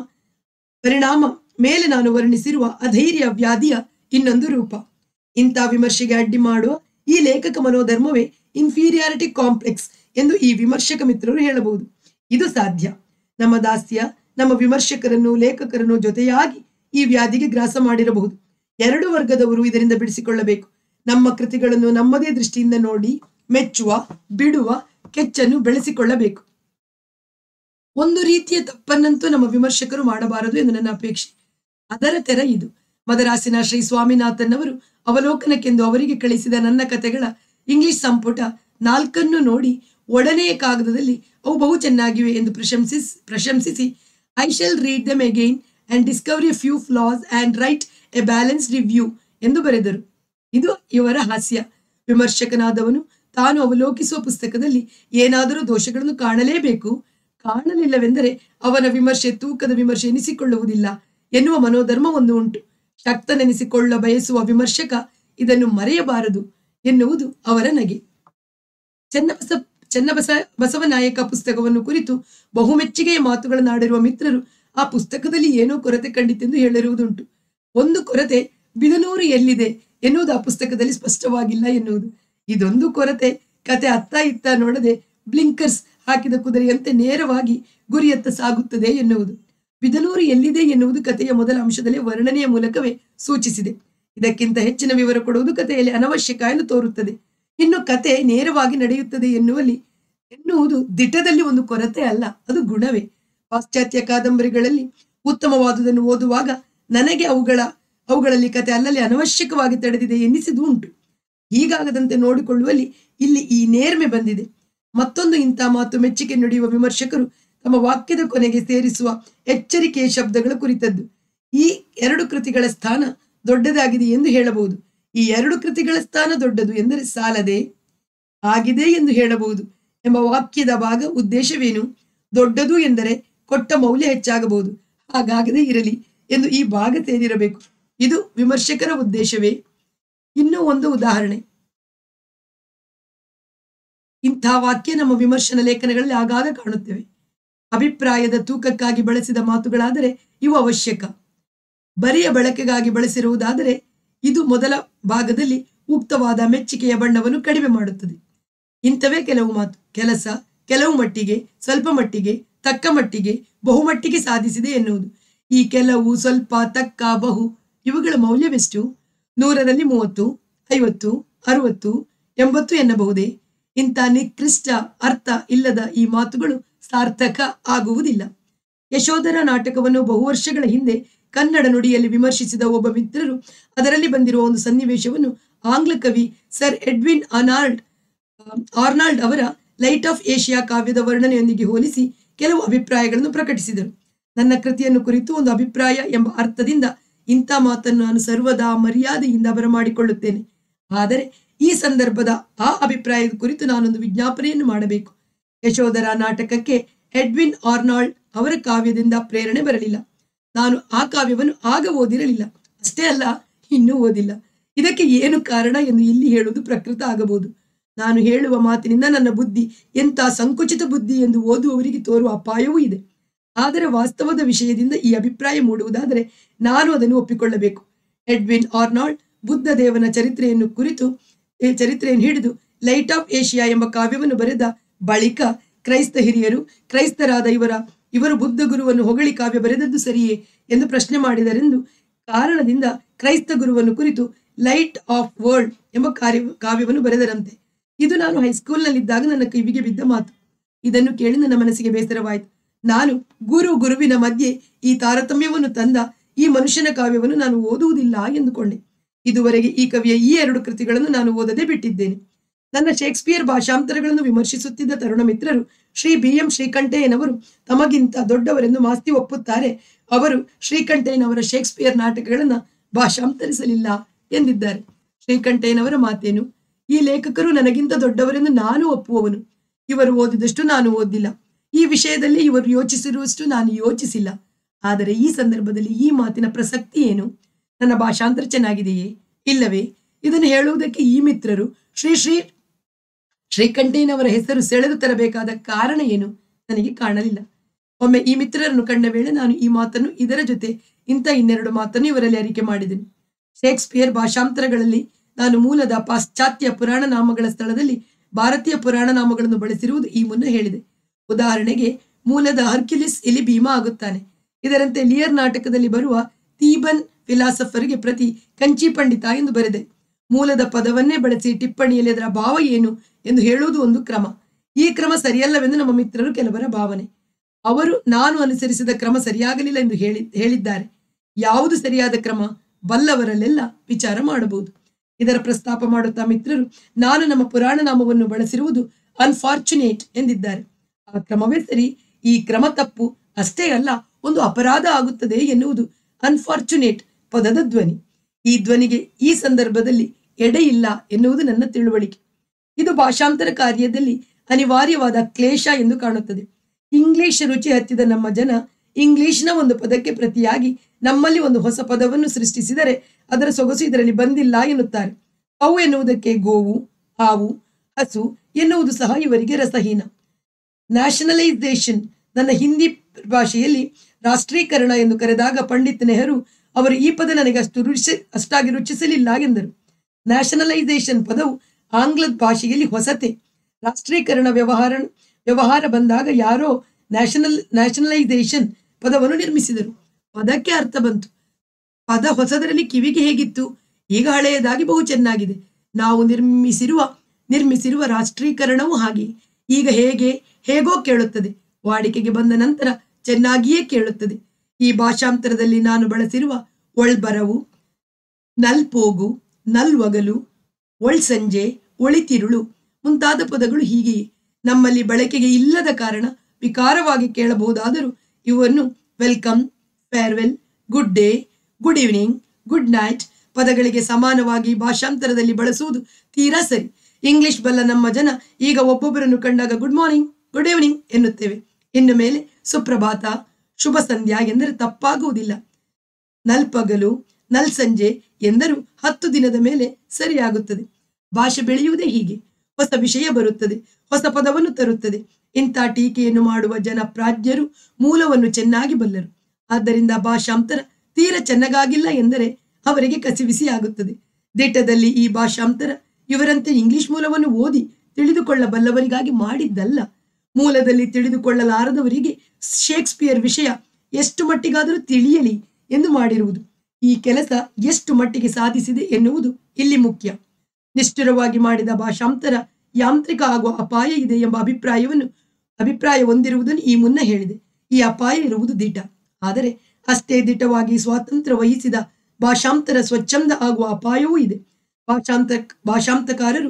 ಪರಿಣಾಮ ಮೇಲೆ ನಾನು ವರ್ಣಿಸಿರುವ ಅಧೈರ್ಯ ವ್ಯಾಧಿಯ ಇನ್ನೊಂದು ರೂಪ ಇಂಥ ವಿಮರ್ಶೆಗೆ ಅಡ್ಡಿ ಮಾಡುವ ಈ ಲೇಖಕ ಮನೋಧರ್ಮವೇ ಇನ್ಫೀರಿಯಾರಿಟಿ ಕಾಂಪ್ಲೆಕ್ಸ್ ಎಂದು ಈ ವಿಮರ್ಶಕ ಮಿತ್ರರು ಹೇಳಬಹುದು ಇದು ಸಾಧ್ಯ ನಮ್ಮ ದಾಸ್ಯ ನಮ್ಮ ವಿಮರ್ಶಕರನ್ನು ಲೇಖಕರನ್ನು ಜೊತೆಯಾಗಿ ಈ ವ್ಯಾಧಿಗೆ ಗ್ರಾಸ ಮಾಡಿರಬಹುದು ಎರಡು ವರ್ಗದವರು ಇದರಿಂದ ಬಿಡಿಸಿಕೊಳ್ಳಬೇಕು ನಮ್ಮ ಕೃತಿಗಳನ್ನು ನಮ್ಮದೇ ದೃಷ್ಟಿಯಿಂದ ನೋಡಿ ಮೆಚ್ಚುವ ಬಿಡುವ ಕೆಚ್ಚನ್ನು ಬೆಳೆಸಿಕೊಳ್ಳಬೇಕು ಒಂದು ರೀತಿಯ ತಪ್ಪನ್ನಂತೂ ನಮ್ಮ ವಿಮರ್ಶಕರು ಮಾಡಬಾರದು ಎಂದು ನನ್ನ ಅಪೇಕ್ಷೆ ಅದರ ತೆರ ಇದು ಮದರಾಸಿನ ಶ್ರೀ ಸ್ವಾಮಿನಾಥನ್ ಅವರು ಅವಲೋಕನಕ್ಕೆಂದು ಅವರಿಗೆ ಕಳಿಸಿದ ನನ್ನ ಕಥೆಗಳ ಇಂಗ್ಲಿಷ್ ಸಂಪುಟ ನಾಲ್ಕನ್ನು ನೋಡಿ ಒಡನೆಯ ಕಾಗದದಲ್ಲಿ ಅವು ಬಹು ಚೆನ್ನಾಗಿವೆ ಎಂದು ಪ್ರಶಂಸಿಸ್ ಪ್ರಶಂಸಿಸಿ I shall read them again and discover a few flaws and write a balance review ಎಂದು ಬರೆದರು ಇದು ಇವರ ಹಾಸ್ಯ ವಿಮರ್ಶಕನಾದವನು ತಾನು ಅವಲೋಕಿಸುವ ಪುಸ್ತಕದಲ್ಲಿ ಏನಾದರೂ ದೋಷಗಳನ್ನು ಕಾಣಲೇಬೇಕು ಕಾಣಲಿಲ್ಲವೆಂದರೆ ಅವನ ವಿಮರ್ಶೆ ತೂಕದ ವಿಮರ್ಶೆ ಎನಿಸಿಕೊಳ್ಳುವುದಿಲ್ಲ ಎನ್ನುವ ಮನೋಧರ್ಮ ಒಂದು ಉಂಟು ಶಕ್ತನೆನಿಸಿಕೊಳ್ಳ ಬಯಸುವ ವಿಮರ್ಶಕ ಇದನ್ನು ಮರೆಯಬಾರದು ಎನ್ನುವುದು ಅವರ ನಗೆ ಚೆನ್ನಬಸ ಚೆನ್ನಬಸ ಬಸವನಾಯಕ ಪುಸ್ತಕವನ್ನು ಕುರಿತು ಬಹುಮೆಚ್ಚುಗೆಯ ಮಾತುಗಳನ್ನಾಡಿರುವ ಮಿತ್ರರು ಆ ಪುಸ್ತಕದಲ್ಲಿ ಏನೋ ಕೊರತೆ ಕಂಡಿತೆಂದು ಹೇಳಿರುವುದುಂಟು ಒಂದು ಕೊರತೆ ಬಿದನೂರು ಎಲ್ಲಿದೆ ಎನ್ನುವುದು ಆ ಪುಸ್ತಕದಲ್ಲಿ ಸ್ಪಷ್ಟವಾಗಿಲ್ಲ ಎನ್ನುವುದು ಇದೊಂದು ಕೊರತೆ ಕತೆ ಅತ್ತ ಇತ್ತ ನೋಡದೆ ಬ್ಲಿಂಕರ್ಸ್ ಹಾಕಿದ ಕುದುರೆಯಂತೆ ನೇರವಾಗಿ ಗುರಿಯತ್ತ ಸಾಗುತ್ತದೆ ಎನ್ನುವುದು ಬಿದನೂರು ಎಲ್ಲಿದೆ ಎನ್ನುವುದು ಕಥೆಯ ಮೊದಲ ಅಂಶದಲ್ಲಿ ವರ್ಣನೆಯ ಮೂಲಕವೇ ಸೂಚಿಸಿದೆ ಇದಕ್ಕಿಂತ ಹೆಚ್ಚಿನ ವಿವರ ಕೊಡುವುದು ಕಥೆಯಲ್ಲಿ ಅನವಶ್ಯಕ ಎಂದು ತೋರುತ್ತದೆ ಇನ್ನು ಕತೆ ನೇರವಾಗಿ ನಡೆಯುತ್ತದೆ ಎನ್ನುವಲ್ಲಿ ಎನ್ನುವುದು ದಿಟದಲ್ಲಿ ಒಂದು ಕೊರತೆ ಅಲ್ಲ ಅದು ಗುಣವೇ ಪಾಶ್ಚಾತ್ಯ ಕಾದಂಬರಿಗಳಲ್ಲಿ ಉತ್ತಮವಾದುದನ್ನು ಓದುವಾಗ ನನಗೆ ಅವುಗಳ ಅವುಗಳಲ್ಲಿ ಕತೆ ಅಲ್ಲಲ್ಲಿ ಅನವಶ್ಯಕವಾಗಿ ತಡೆದಿದೆ ಎನ್ನಿಸಿದ್ದು ಉಂಟು ಹೀಗಾಗದಂತೆ ನೋಡಿಕೊಳ್ಳುವಲ್ಲಿ ಇಲ್ಲಿ ಈ ನೇರ್ಮೆ ಬಂದಿದೆ ಮತ್ತೊಂದು ಇಂಥ ಮಾತು ಮೆಚ್ಚುಗೆ ನುಡಿಯುವ ವಿಮರ್ಶಕರು ತಮ್ಮ ವಾಕ್ಯದ ಕೊನೆಗೆ ಸೇರಿಸುವ ಎಚ್ಚರಿಕೆಯ ಶಬ್ದಗಳ ಕುರಿತದ್ದು ಈ ಎರಡು ಕೃತಿಗಳ ಸ್ಥಾನ ದೊಡ್ಡದಾಗಿದೆ ಎಂದು ಹೇಳಬಹುದು ಈ ಎರಡು ಕೃತಿಗಳ ಸ್ಥಾನ ದೊಡ್ಡದು ಎಂದರೆ ಸಾಲದೆ ಆಗಿದೆ ಎಂದು ಹೇಳಬಹುದು ಎಂಬ ವಾಕ್ಯದ ಭಾಗ ಉದ್ದೇಶವೇನು ದೊಡ್ಡದು ಎಂದರೆ ಕೊಟ್ಟ ಮೌಲ್ಯ ಹೆಚ್ಚಾಗಬಹುದು ಹಾಗಾಗದೇ ಇರಲಿ ಎಂದು ಈ ಭಾಗ ಸೇರಿರಬೇಕು ಇದು ವಿಮರ್ಶಕರ ಉದ್ದೇಶವೇ ಇನ್ನೂ ಒಂದು ಉದಾಹರಣೆ ಇಂಥ ವಾಕ್ಯ ನಮ್ಮ ವಿಮರ್ಶನ ಲೇಖನಗಳಲ್ಲಿ ಆಗಾಗ ಕಾಣುತ್ತೇವೆ ಅಭಿಪ್ರಾಯದ ತೂಕಕ್ಕಾಗಿ ಬಳಸಿದ ಮಾತುಗಳಾದರೆ ಇವು ಅವಶ್ಯಕ ಬರಿಯ ಬಳಕೆಗಾಗಿ ಬಳಸಿರುವುದಾದರೆ ಇದು ಮೊದಲ ಭಾಗದಲ್ಲಿ ಉಕ್ತವಾದ ಮೆಚ್ಚುಗೆಯ ಬಣ್ಣವನ್ನು ಕಡಿಮೆ ಮಾಡುತ್ತದೆ ಇಂಥವೇ ಕೆಲವು ಮಾತು ಕೆಲಸ ಕೆಲವು ಮಟ್ಟಿಗೆ ಸ್ವಲ್ಪ ಮಟ್ಟಿಗೆ ತಕ್ಕ ಮಟ್ಟಿಗೆ ಬಹುಮಟ್ಟಿಗೆ ಸಾಧಿಸಿದೆ ಎನ್ನುವುದು ಈ ಕೆಲವು ಸ್ವಲ್ಪ ತಕ್ಕ ಬಹು ಇವುಗಳ ಮೌಲ್ಯವೆಷ್ಟು ನೂರರಲ್ಲಿ ಮೂವತ್ತು ಐವತ್ತು ಅರುವತ್ತು ಎಂಬತ್ತು ಎನ್ನಬಹುದೇ ಇಂಥ ನಿಕೃಷ್ಟ ಅರ್ಥ ಇಲ್ಲದ ಈ ಮಾತುಗಳು ಸಾರ್ಥಕ ಆಗುವುದಿಲ್ಲ ಯಶೋಧರ ನಾಟಕವನ್ನು ಬಹು ವರ್ಷಗಳ ಹಿಂದೆ ಕನ್ನಡ ನುಡಿಯಲ್ಲಿ ವಿಮರ್ಶಿಸಿದ ಒಬ್ಬ ಮಿತ್ರರು ಅದರಲ್ಲಿ ಬಂದಿರುವ ಒಂದು ಸನ್ನಿವೇಶವನ್ನು ಆಂಗ್ಲ ಕವಿ ಸರ್ ಎಡ್ವಿನ್ ಅನಾಲ್ಡ್ ಆರ್ನಾಲ್ಡ್ ಅವರ ಲೈಟ್ ಆಫ್ ಏಷ್ಯಾ ಕಾವ್ಯದ ವರ್ಣನೆಯೊಂದಿಗೆ ಹೋಲಿಸಿ ಕೆಲವು ಅಭಿಪ್ರಾಯಗಳನ್ನು ಪ್ರಕಟಿಸಿದರು ನನ್ನ ಕೃತಿಯನ್ನು ಕುರಿತು ಒಂದು ಅಭಿಪ್ರಾಯ ಎಂಬ ಅರ್ಥದಿಂದ ಇಂಥ ಮಾತನ್ನು ನಾನು ಸರ್ವದಾ ಮರ್ಯಾದೆಯಿಂದ ಬರಮಾಡಿಕೊಳ್ಳುತ್ತೇನೆ ಆದರೆ ಈ ಸಂದರ್ಭದ ಆ ಅಭಿಪ್ರಾಯದ ಕುರಿತು ನಾನೊಂದು ವಿಜ್ಞಾಪನೆಯನ್ನು ಮಾಡಬೇಕು ಯಶೋಧರ ನಾಟಕಕ್ಕೆ ಎಡ್ವಿನ್ ಆರ್ನಾಲ್ಡ್ ಅವರ ಕಾವ್ಯದಿಂದ ಪ್ರೇರಣೆ ಬರಲಿಲ್ಲ ನಾನು ಆ ಕಾವ್ಯವನ್ನು ಆಗ ಓದಿರಲಿಲ್ಲ ಅಷ್ಟೇ ಅಲ್ಲ ಇನ್ನೂ ಓದಿಲ್ಲ ಇದಕ್ಕೆ ಏನು ಕಾರಣ ಎಂದು ಇಲ್ಲಿ ಹೇಳುವುದು ಪ್ರಕೃತ ಆಗಬಹುದು ನಾನು ಹೇಳುವ ಮಾತಿನಿಂದ ನನ್ನ ಬುದ್ಧಿ ಎಂಥ ಸಂಕುಚಿತ ಬುದ್ಧಿ ಎಂದು ಓದುವವರಿಗೆ ತೋರುವ ಅಪಾಯವೂ ಇದೆ ಆದರೆ ವಾಸ್ತವದ ವಿಷಯದಿಂದ ಈ ಅಭಿಪ್ರಾಯ ಮೂಡುವುದಾದರೆ ನಾನು ಅದನ್ನು ಒಪ್ಪಿಕೊಳ್ಳಬೇಕು ಎಡ್ವಿನ್ ಆರ್ನಾಲ್ಡ್ ಬುದ್ಧ ದೇವನ ಚರಿತ್ರೆಯನ್ನು ಕುರಿತು ಈ ಚರಿತ್ರೆಯನ್ನು ಹಿಡಿದು ಲೈಟ್ ಆಫ್ ಏಷ್ಯಾ ಎಂಬ ಕಾವ್ಯವನ್ನು ಬರೆದ ಬಳಿಕ ಕ್ರೈಸ್ತ ಹಿರಿಯರು ಕ್ರೈಸ್ತರಾದ ಇವರ ಇವರು ಬುದ್ಧ ಗುರುವನ್ನು ಹೊಗಳಿ ಕಾವ್ಯ ಬರೆದದ್ದು ಸರಿಯೇ ಎಂದು ಪ್ರಶ್ನೆ ಮಾಡಿದರೆಂದು ಕಾರಣದಿಂದ ಕ್ರೈಸ್ತ ಗುರುವನ್ನು ಕುರಿತು ಲೈಟ್ ಆಫ್ ವರ್ಲ್ಡ್ ಎಂಬ ಕಾರ್ಯ ಕಾವ್ಯವನ್ನು ಬರೆದರಂತೆ ಇದು ನಾನು ಹೈಸ್ಕೂಲ್ನಲ್ಲಿದ್ದಾಗ ನನ್ನ ಕಿವಿಗೆ ಬಿದ್ದ ಮಾತು ಇದನ್ನು ಕೇಳಿ ನನ್ನ ಮನಸ್ಸಿಗೆ ಬೇಸರವಾಯಿತು ನಾನು ಗುರು ಗುರುವಿನ ಮಧ್ಯೆ ಈ ತಾರತಮ್ಯವನ್ನು ತಂದ ಈ ಮನುಷ್ಯನ ಕಾವ್ಯವನ್ನು ನಾನು ಓದುವುದಿಲ್ಲ ಎಂದುಕೊಂಡೆ ಇದುವರೆಗೆ ಈ ಕವಿಯ ಈ ಎರಡು ಕೃತಿಗಳನ್ನು ನಾನು ಓದದೆ ಬಿಟ್ಟಿದ್ದೇನೆ ನನ್ನ ಶೇಕ್ಸ್ಪಿಯರ್ ಭಾಷಾಂತರಗಳನ್ನು ವಿಮರ್ಶಿಸುತ್ತಿದ್ದ ತರುಣ ಮಿತ್ರರು ಶ್ರೀ ಬಿ ಎಂ ಶ್ರೀಕಂಠಯ್ಯನವರು ತಮಗಿಂತ ದೊಡ್ಡವರೆಂದು ಮಾಸ್ತಿ ಒಪ್ಪುತ್ತಾರೆ ಅವರು ಶ್ರೀಕಂಠಯ್ಯನವರ ಶೇಕ್ಸ್ಪಿಯರ್ ನಾಟಕಗಳನ್ನು ಭಾಷಾಂತರಿಸಲಿಲ್ಲ ಎಂದಿದ್ದಾರೆ ಶ್ರೀಕಂಠಯ್ಯನವರ ಮಾತೇನು ಈ ಲೇಖಕರು ನನಗಿಂತ ದೊಡ್ಡವರೆಂದು ನಾನು ಒಪ್ಪುವವನು ಇವರು ಓದಿದಷ್ಟು ನಾನು ಓದಿಲ್ಲ ಈ ವಿಷಯದಲ್ಲಿ ಇವರು ಯೋಚಿಸಿರುವಷ್ಟು ನಾನು ಯೋಚಿಸಿಲ್ಲ ಆದರೆ ಈ ಸಂದರ್ಭದಲ್ಲಿ ಈ ಮಾತಿನ ಪ್ರಸಕ್ತಿ ಏನು ನನ್ನ ಭಾಷಾಂತರ ಚೆನ್ನಾಗಿದೆಯೇ ಇಲ್ಲವೇ ಇದನ್ನು ಹೇಳುವುದಕ್ಕೆ ಈ ಮಿತ್ರರು ಶ್ರೀ ಶ್ರೀ ಶ್ರೀಕಂಠಯ್ಯನವರ ಹೆಸರು ಸೆಳೆದು ತರಬೇಕಾದ ಕಾರಣ ಏನು ನನಗೆ ಕಾಣಲಿಲ್ಲ ಒಮ್ಮೆ ಈ ಮಿತ್ರರನ್ನು ಕಂಡ ವೇಳೆ ನಾನು ಈ ಮಾತನ್ನು ಇದರ ಜೊತೆ ಇಂಥ ಇನ್ನೆರಡು ಮಾತನ್ನು ಇವರಲ್ಲಿ ಅರಿಕೆ ಮಾಡಿದೆನು ಶೇಕ್ಸ್ಪಿಯರ್ ಭಾಷಾಂತರಗಳಲ್ಲಿ ನಾನು ಮೂಲದ ಪಾಶ್ಚಾತ್ಯ ಪುರಾಣ ನಾಮಗಳ ಸ್ಥಳದಲ್ಲಿ ಭಾರತೀಯ ಪುರಾಣ ನಾಮಗಳನ್ನು ಬಳಸಿರುವುದು ಈ ಮುನ್ನ ಹೇಳಿದೆ ಉದಾಹರಣೆಗೆ ಮೂಲದ ಹರ್ಕ್ಯುಲಿಸ್ ಇಲ್ಲಿ ಭೀಮಾ ಆಗುತ್ತಾನೆ ಇದರಂತೆ ಲಿಯರ್ ನಾಟಕದಲ್ಲಿ ಬರುವ ತೀಬನ್ ಫಿಲಾಸಫರ್ಗೆ ಪ್ರತಿ ಕಂಚಿ ಪಂಡಿತ ಎಂದು ಬರೆದೆ ಮೂಲದ ಪದವನ್ನೇ ಬಳಸಿ ಟಿಪ್ಪಣಿಯಲ್ಲಿ ಅದರ ಭಾವ ಏನು ಎಂದು ಹೇಳುವುದು ಒಂದು ಕ್ರಮ ಈ ಕ್ರಮ ಸರಿಯಲ್ಲವೆಂದು ನಮ್ಮ ಮಿತ್ರರು ಕೆಲವರ ಭಾವನೆ ಅವರು ನಾನು ಅನುಸರಿಸಿದ ಕ್ರಮ ಸರಿಯಾಗಲಿಲ್ಲ ಎಂದು ಹೇಳಿ ಹೇಳಿದ್ದಾರೆ ಯಾವುದು ಸರಿಯಾದ ಕ್ರಮ ಬಲ್ಲವರಲ್ಲೆಲ್ಲ ವಿಚಾರ ಮಾಡಬಹುದು ಇದರ ಪ್ರಸ್ತಾಪ ಮಾಡುತ್ತಾ ಮಿತ್ರರು ನಾನು ನಮ್ಮ ಪುರಾಣ ನಾಮವನ್ನು ಬಳಸಿರುವುದು ಅನ್ಫಾರ್ಚುನೇಟ್ ಎಂದಿದ್ದಾರೆ ಆ ಕ್ರಮವೇ ಸರಿ ಈ ಕ್ರಮ ತಪ್ಪು ಅಷ್ಟೇ ಅಲ್ಲ ಒಂದು ಅಪರಾಧ ಆಗುತ್ತದೆ ಎನ್ನುವುದು ಅನ್ಫಾರ್ಚುನೇಟ್ ಪದದ ಧ್ವನಿ ಈ ಧ್ವನಿಗೆ ಈ ಸಂದರ್ಭದಲ್ಲಿ ಎಡೆಯಿಲ್ಲ ಎನ್ನುವುದು ನನ್ನ ತಿಳುವಳಿಕೆ ಇದು ಭಾಷಾಂತರ ಕಾರ್ಯದಲ್ಲಿ ಅನಿವಾರ್ಯವಾದ ಕ್ಲೇಶ ಎಂದು ಕಾಣುತ್ತದೆ ಇಂಗ್ಲಿಷ್ ರುಚಿ ಹತ್ತಿದ ನಮ್ಮ ಜನ ಇಂಗ್ಲಿಷ್ನ ಒಂದು ಪದಕ್ಕೆ ಪ್ರತಿಯಾಗಿ ನಮ್ಮಲ್ಲಿ ಒಂದು ಹೊಸ ಪದವನ್ನು ಸೃಷ್ಟಿಸಿದರೆ ಅದರ ಸೊಗಸು ಇದರಲ್ಲಿ ಬಂದಿಲ್ಲ ಎನ್ನುತ್ತಾರೆ ಅವು ಎನ್ನುವುದಕ್ಕೆ ಗೋವು ಹಾವು ಹಸು ಎನ್ನುವುದು ಸಹ ಇವರಿಗೆ ರಸಹೀನ ನ್ಯಾಷನಲೈಸೇಷನ್ ನನ್ನ ಹಿಂದಿ ಭಾಷೆಯಲ್ಲಿ ರಾಷ್ಟ್ರೀಕರಣ ಎಂದು ಕರೆದಾಗ ಪಂಡಿತ್ ನೆಹರು ಅವರು ಈ ಪದ ನನಗೆ ಅಷ್ಟು ರುಚಿ ಅಷ್ಟಾಗಿ ರುಚಿಸಲಿಲ್ಲ ಎಂದರು ನ್ಯಾಷನಲೈಸೇಷನ್ ಪದವು ಆಂಗ್ಲದ ಭಾಷೆಯಲ್ಲಿ ಹೊಸತೆ ರಾಷ್ಟ್ರೀಕರಣ ವ್ಯವಹಾರ ವ್ಯವಹಾರ ಬಂದಾಗ ಯಾರೋ ನ್ಯಾಷನಲ್ ನ್ಯಾಷನಲೈಸೇಷನ್ ಪದವನ್ನು ನಿರ್ಮಿಸಿದರು ಪದಕ್ಕೆ ಅರ್ಥ ಬಂತು ಪದ ಹೊಸದರಲ್ಲಿ ಕಿವಿಗೆ ಹೇಗಿತ್ತು ಈಗ ಹಳೆಯದಾಗಿ ಬಹು ಚೆನ್ನಾಗಿದೆ ನಾವು ನಿರ್ಮಿಸಿರುವ ನಿರ್ಮಿಸಿರುವ ರಾಷ್ಟ್ರೀಕರಣವೂ ಹಾಗೆ ಈಗ ಹೇಗೆ ಹೇಗೋ ಕೇಳುತ್ತದೆ ವಾಡಿಕೆಗೆ ಬಂದ ನಂತರ ಚೆನ್ನಾಗಿಯೇ ಕೇಳುತ್ತದೆ ಈ ಭಾಷಾಂತರದಲ್ಲಿ ನಾನು ಬಳಸಿರುವ ಒಳ್ಬರವು ನಲ್ಪೋಗು ನಲ್ವಗಲು ಒಳ್ಸಂಜೆ ಒಳಿತಿರುಳು ಮುಂತಾದ ಪದಗಳು ಹೀಗೆಯೇ ನಮ್ಮಲ್ಲಿ ಬಳಕೆಗೆ ಇಲ್ಲದ ಕಾರಣ ವಿಕಾರವಾಗಿ ಕೇಳಬಹುದಾದರೂ ಇವನ್ನು welcome farewell good day good evening good night ಪದಗಳಿಗೆ ಸಮಾನವಾಗಿ ಭಾಷಾಂತರದಲ್ಲಿ ಬಳಸುವುದು ತೀರಾ ಸರಿ ಇಂಗ್ಲಿಷ್ ಬಲ್ಲ ನಮ್ಮ ಜನ ಈಗ ಒಬ್ಬೊಬ್ಬರನ್ನು ಕಂಡಾಗ ಗುಡ್ ಮಾರ್ನಿಂಗ್ ಗುಡ್ ಈವ್ನಿಂಗ್ ಎನ್ನುತ್ತೇವೆ ಇನ್ನು ಮೇಲೆ ಸುಪ್ರಭಾತ ಶುಭ ಸಂಧ್ಯಾ ಎಂದರೆ ತಪ್ಪಾಗುವುದಿಲ್ಲ ನಲ್ಪಗಲು ನಲ್ಸಂಜೆ ಎಂದರೂ ಹತ್ತು ದಿನದ ಮೇಲೆ ಸರಿಯಾಗುತ್ತದೆ ಭಾಷೆ ಬೆಳೆಯುವುದೇ ಹೀಗೆ ಹೊಸ ವಿಷಯ ಬರುತ್ತದೆ ಹೊಸ ಪದವನ್ನು ತರುತ್ತದೆ ಇಂಥ ಟೀಕೆಯನ್ನು ಮಾಡುವ ಜನ ಪ್ರಾಜ್ಞರು ಮೂಲವನ್ನು ಚೆನ್ನಾಗಿ ಬಲ್ಲರು ಆದ್ದರಿಂದ ಭಾಷಾಂತರ ತೀರ ಚೆನ್ನಾಗಿಲ್ಲ ಎಂದರೆ ಅವರಿಗೆ ಕಸಿವಿಸಿ ಆಗುತ್ತದೆ ದಿಟ್ಟದಲ್ಲಿ ಈ ಭಾಷಾಂತರ ಇವರಂತೆ ಇಂಗ್ಲಿಷ್ ಮೂಲವನ್ನು ಓದಿ ತಿಳಿದುಕೊಳ್ಳಬಲ್ಲವರಿಗಾಗಿ ಮಾಡಿದ್ದಲ್ಲ ಮೂಲದಲ್ಲಿ ತಿಳಿದುಕೊಳ್ಳಲಾರದವರಿಗೆ ಶೇಕ್ಸ್ಪಿಯರ್ ವಿಷಯ ಎಷ್ಟು ಮಟ್ಟಿಗಾದರೂ ತಿಳಿಯಲಿ ಎಂದು ಮಾಡಿರುವುದು ಈ ಕೆಲಸ ಎಷ್ಟು ಮಟ್ಟಿಗೆ ಸಾಧಿಸಿದೆ ಎನ್ನುವುದು ಇಲ್ಲಿ ಮುಖ್ಯ ನಿಷ್ಠುರವಾಗಿ ಮಾಡಿದ ಭಾಷಾಂತರ ಯಾಂತ್ರಿಕ ಆಗುವ ಅಪಾಯ ಇದೆ ಎಂಬ ಅಭಿಪ್ರಾಯವನ್ನು ಅಭಿಪ್ರಾಯ ಹೊಂದಿರುವುದನ್ನು ಈ ಮುನ್ನ ಹೇಳಿದೆ ಈ ಅಪಾಯ ಇರುವುದು ದಿಟ ಆದರೆ ಅಷ್ಟೇ ದಿಟವಾಗಿ ಸ್ವಾತಂತ್ರ್ಯ ವಹಿಸಿದ ಭಾಷಾಂತರ ಸ್ವಚ್ಛಂದ ಆಗುವ ಅಪಾಯವೂ ಇದೆ ಭಾಷಾಂತ ಭಾಷಾಂತಕಾರರು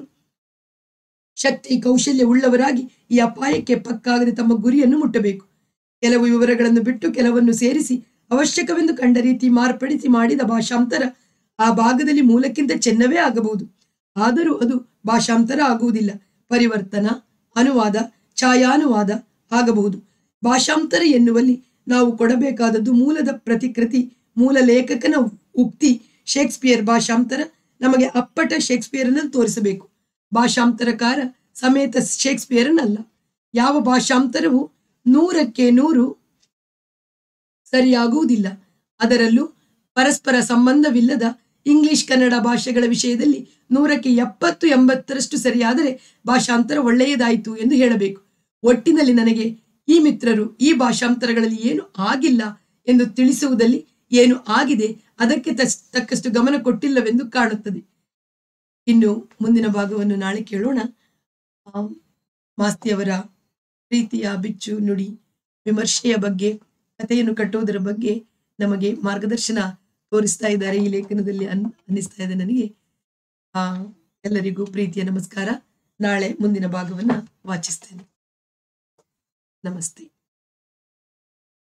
ಶಕ್ತಿ ಕೌಶಲ್ಯ ಉಳ್ಳವರಾಗಿ ಈ ಅಪಾಯಕ್ಕೆ ಪಕ್ಕಾಗದೆ ತಮ್ಮ ಗುರಿಯನ್ನು ಮುಟ್ಟಬೇಕು ಕೆಲವು ವಿವರಗಳನ್ನು ಬಿಟ್ಟು ಕೆಲವನ್ನು ಸೇರಿಸಿ ಅವಶ್ಯಕವೆಂದು ಕಂಡ ರೀತಿ ಮಾರ್ಪಡಿಸಿ ಮಾಡಿದ ಭಾಷಾಂತರ ಆ ಭಾಗದಲ್ಲಿ ಮೂಲಕ್ಕಿಂತ ಚೆನ್ನವೇ ಆಗಬಹುದು ಆದರೂ ಅದು ಭಾಷಾಂತರ ಆಗುವುದಿಲ್ಲ ಪರಿವರ್ತನ ಅನುವಾದ ಛಾಯಾನುವಾದ ಆಗಬಹುದು ಭಾಷಾಂತರ ಎನ್ನುವಲ್ಲಿ ನಾವು ಕೊಡಬೇಕಾದದ್ದು ಮೂಲದ ಪ್ರತಿಕೃತಿ ಮೂಲ ಲೇಖಕನ ಉಕ್ತಿ ಶೇಕ್ಸ್ಪಿಯರ್ ಭಾಷಾಂತರ ನಮಗೆ ಅಪ್ಪಟ ಶೇಕ್ಸ್ಪಿಯರನ್ನು ತೋರಿಸಬೇಕು ಭಾಷಾಂತರಕಾರ ಸಮೇತ ಶೇಕ್ಸ್ಪಿಯರನ್ನಲ್ಲ ಯಾವ ಭಾಷಾಂತರವು ನೂರಕ್ಕೆ ನೂರು ಸರಿಯಾಗುವುದಿಲ್ಲ ಅದರಲ್ಲೂ ಪರಸ್ಪರ ಸಂಬಂಧವಿಲ್ಲದ ಇಂಗ್ಲಿಷ್ ಕನ್ನಡ ಭಾಷೆಗಳ ವಿಷಯದಲ್ಲಿ ನೂರಕ್ಕೆ ಎಪ್ಪತ್ತು ಎಂಬತ್ತರಷ್ಟು ಸರಿಯಾದರೆ ಭಾಷಾಂತರ ಒಳ್ಳೆಯದಾಯಿತು ಎಂದು ಹೇಳಬೇಕು ಒಟ್ಟಿನಲ್ಲಿ ನನಗೆ ಈ ಮಿತ್ರರು ಈ ಭಾಷಾಂತರಗಳಲ್ಲಿ ಏನು ಆಗಿಲ್ಲ ಎಂದು ತಿಳಿಸುವುದಲ್ಲಿ ಏನು ಆಗಿದೆ ಅದಕ್ಕೆ ತಸ್- ತಕ್ಕಷ್ಟು ಗಮನ ಕೊಟ್ಟಿಲ್ಲವೆಂದು ಕಾಣುತ್ತದೆ ಇನ್ನು ಮುಂದಿನ ಭಾಗವನ್ನು ನಾಳೆ ಕೇಳೋಣ ಆ, ಮಾಸ್ತಿಯವರ ಪ್ರೀತಿಯ ಬಿಚ್ಚು ನುಡಿ ವಿಮರ್ಶೆಯ ಬಗ್ಗೆ ಕಥೆಯನ್ನು ಕಟ್ಟುವುದರ ಬಗ್ಗೆ ನಮಗೆ ಮಾರ್ಗದರ್ಶನ ತೋರಿಸ್ತಾ ಇದ್ದಾರೆ ಈ ಲೇಖನದಲ್ಲಿ ಅನ್ ಅನ್ನಿಸ್ತಾ ಇದೆ ನನಗೆ ಆ ಎಲ್ಲರಿಗೂ ಪ್ರೀತಿಯ ನಮಸ್ಕಾರ ನಾಳೆ ಮುಂದಿನ ಭಾಗವನ್ನ ವಾಚಿಸ್ತೇನೆ ನಮಸ್ತೆ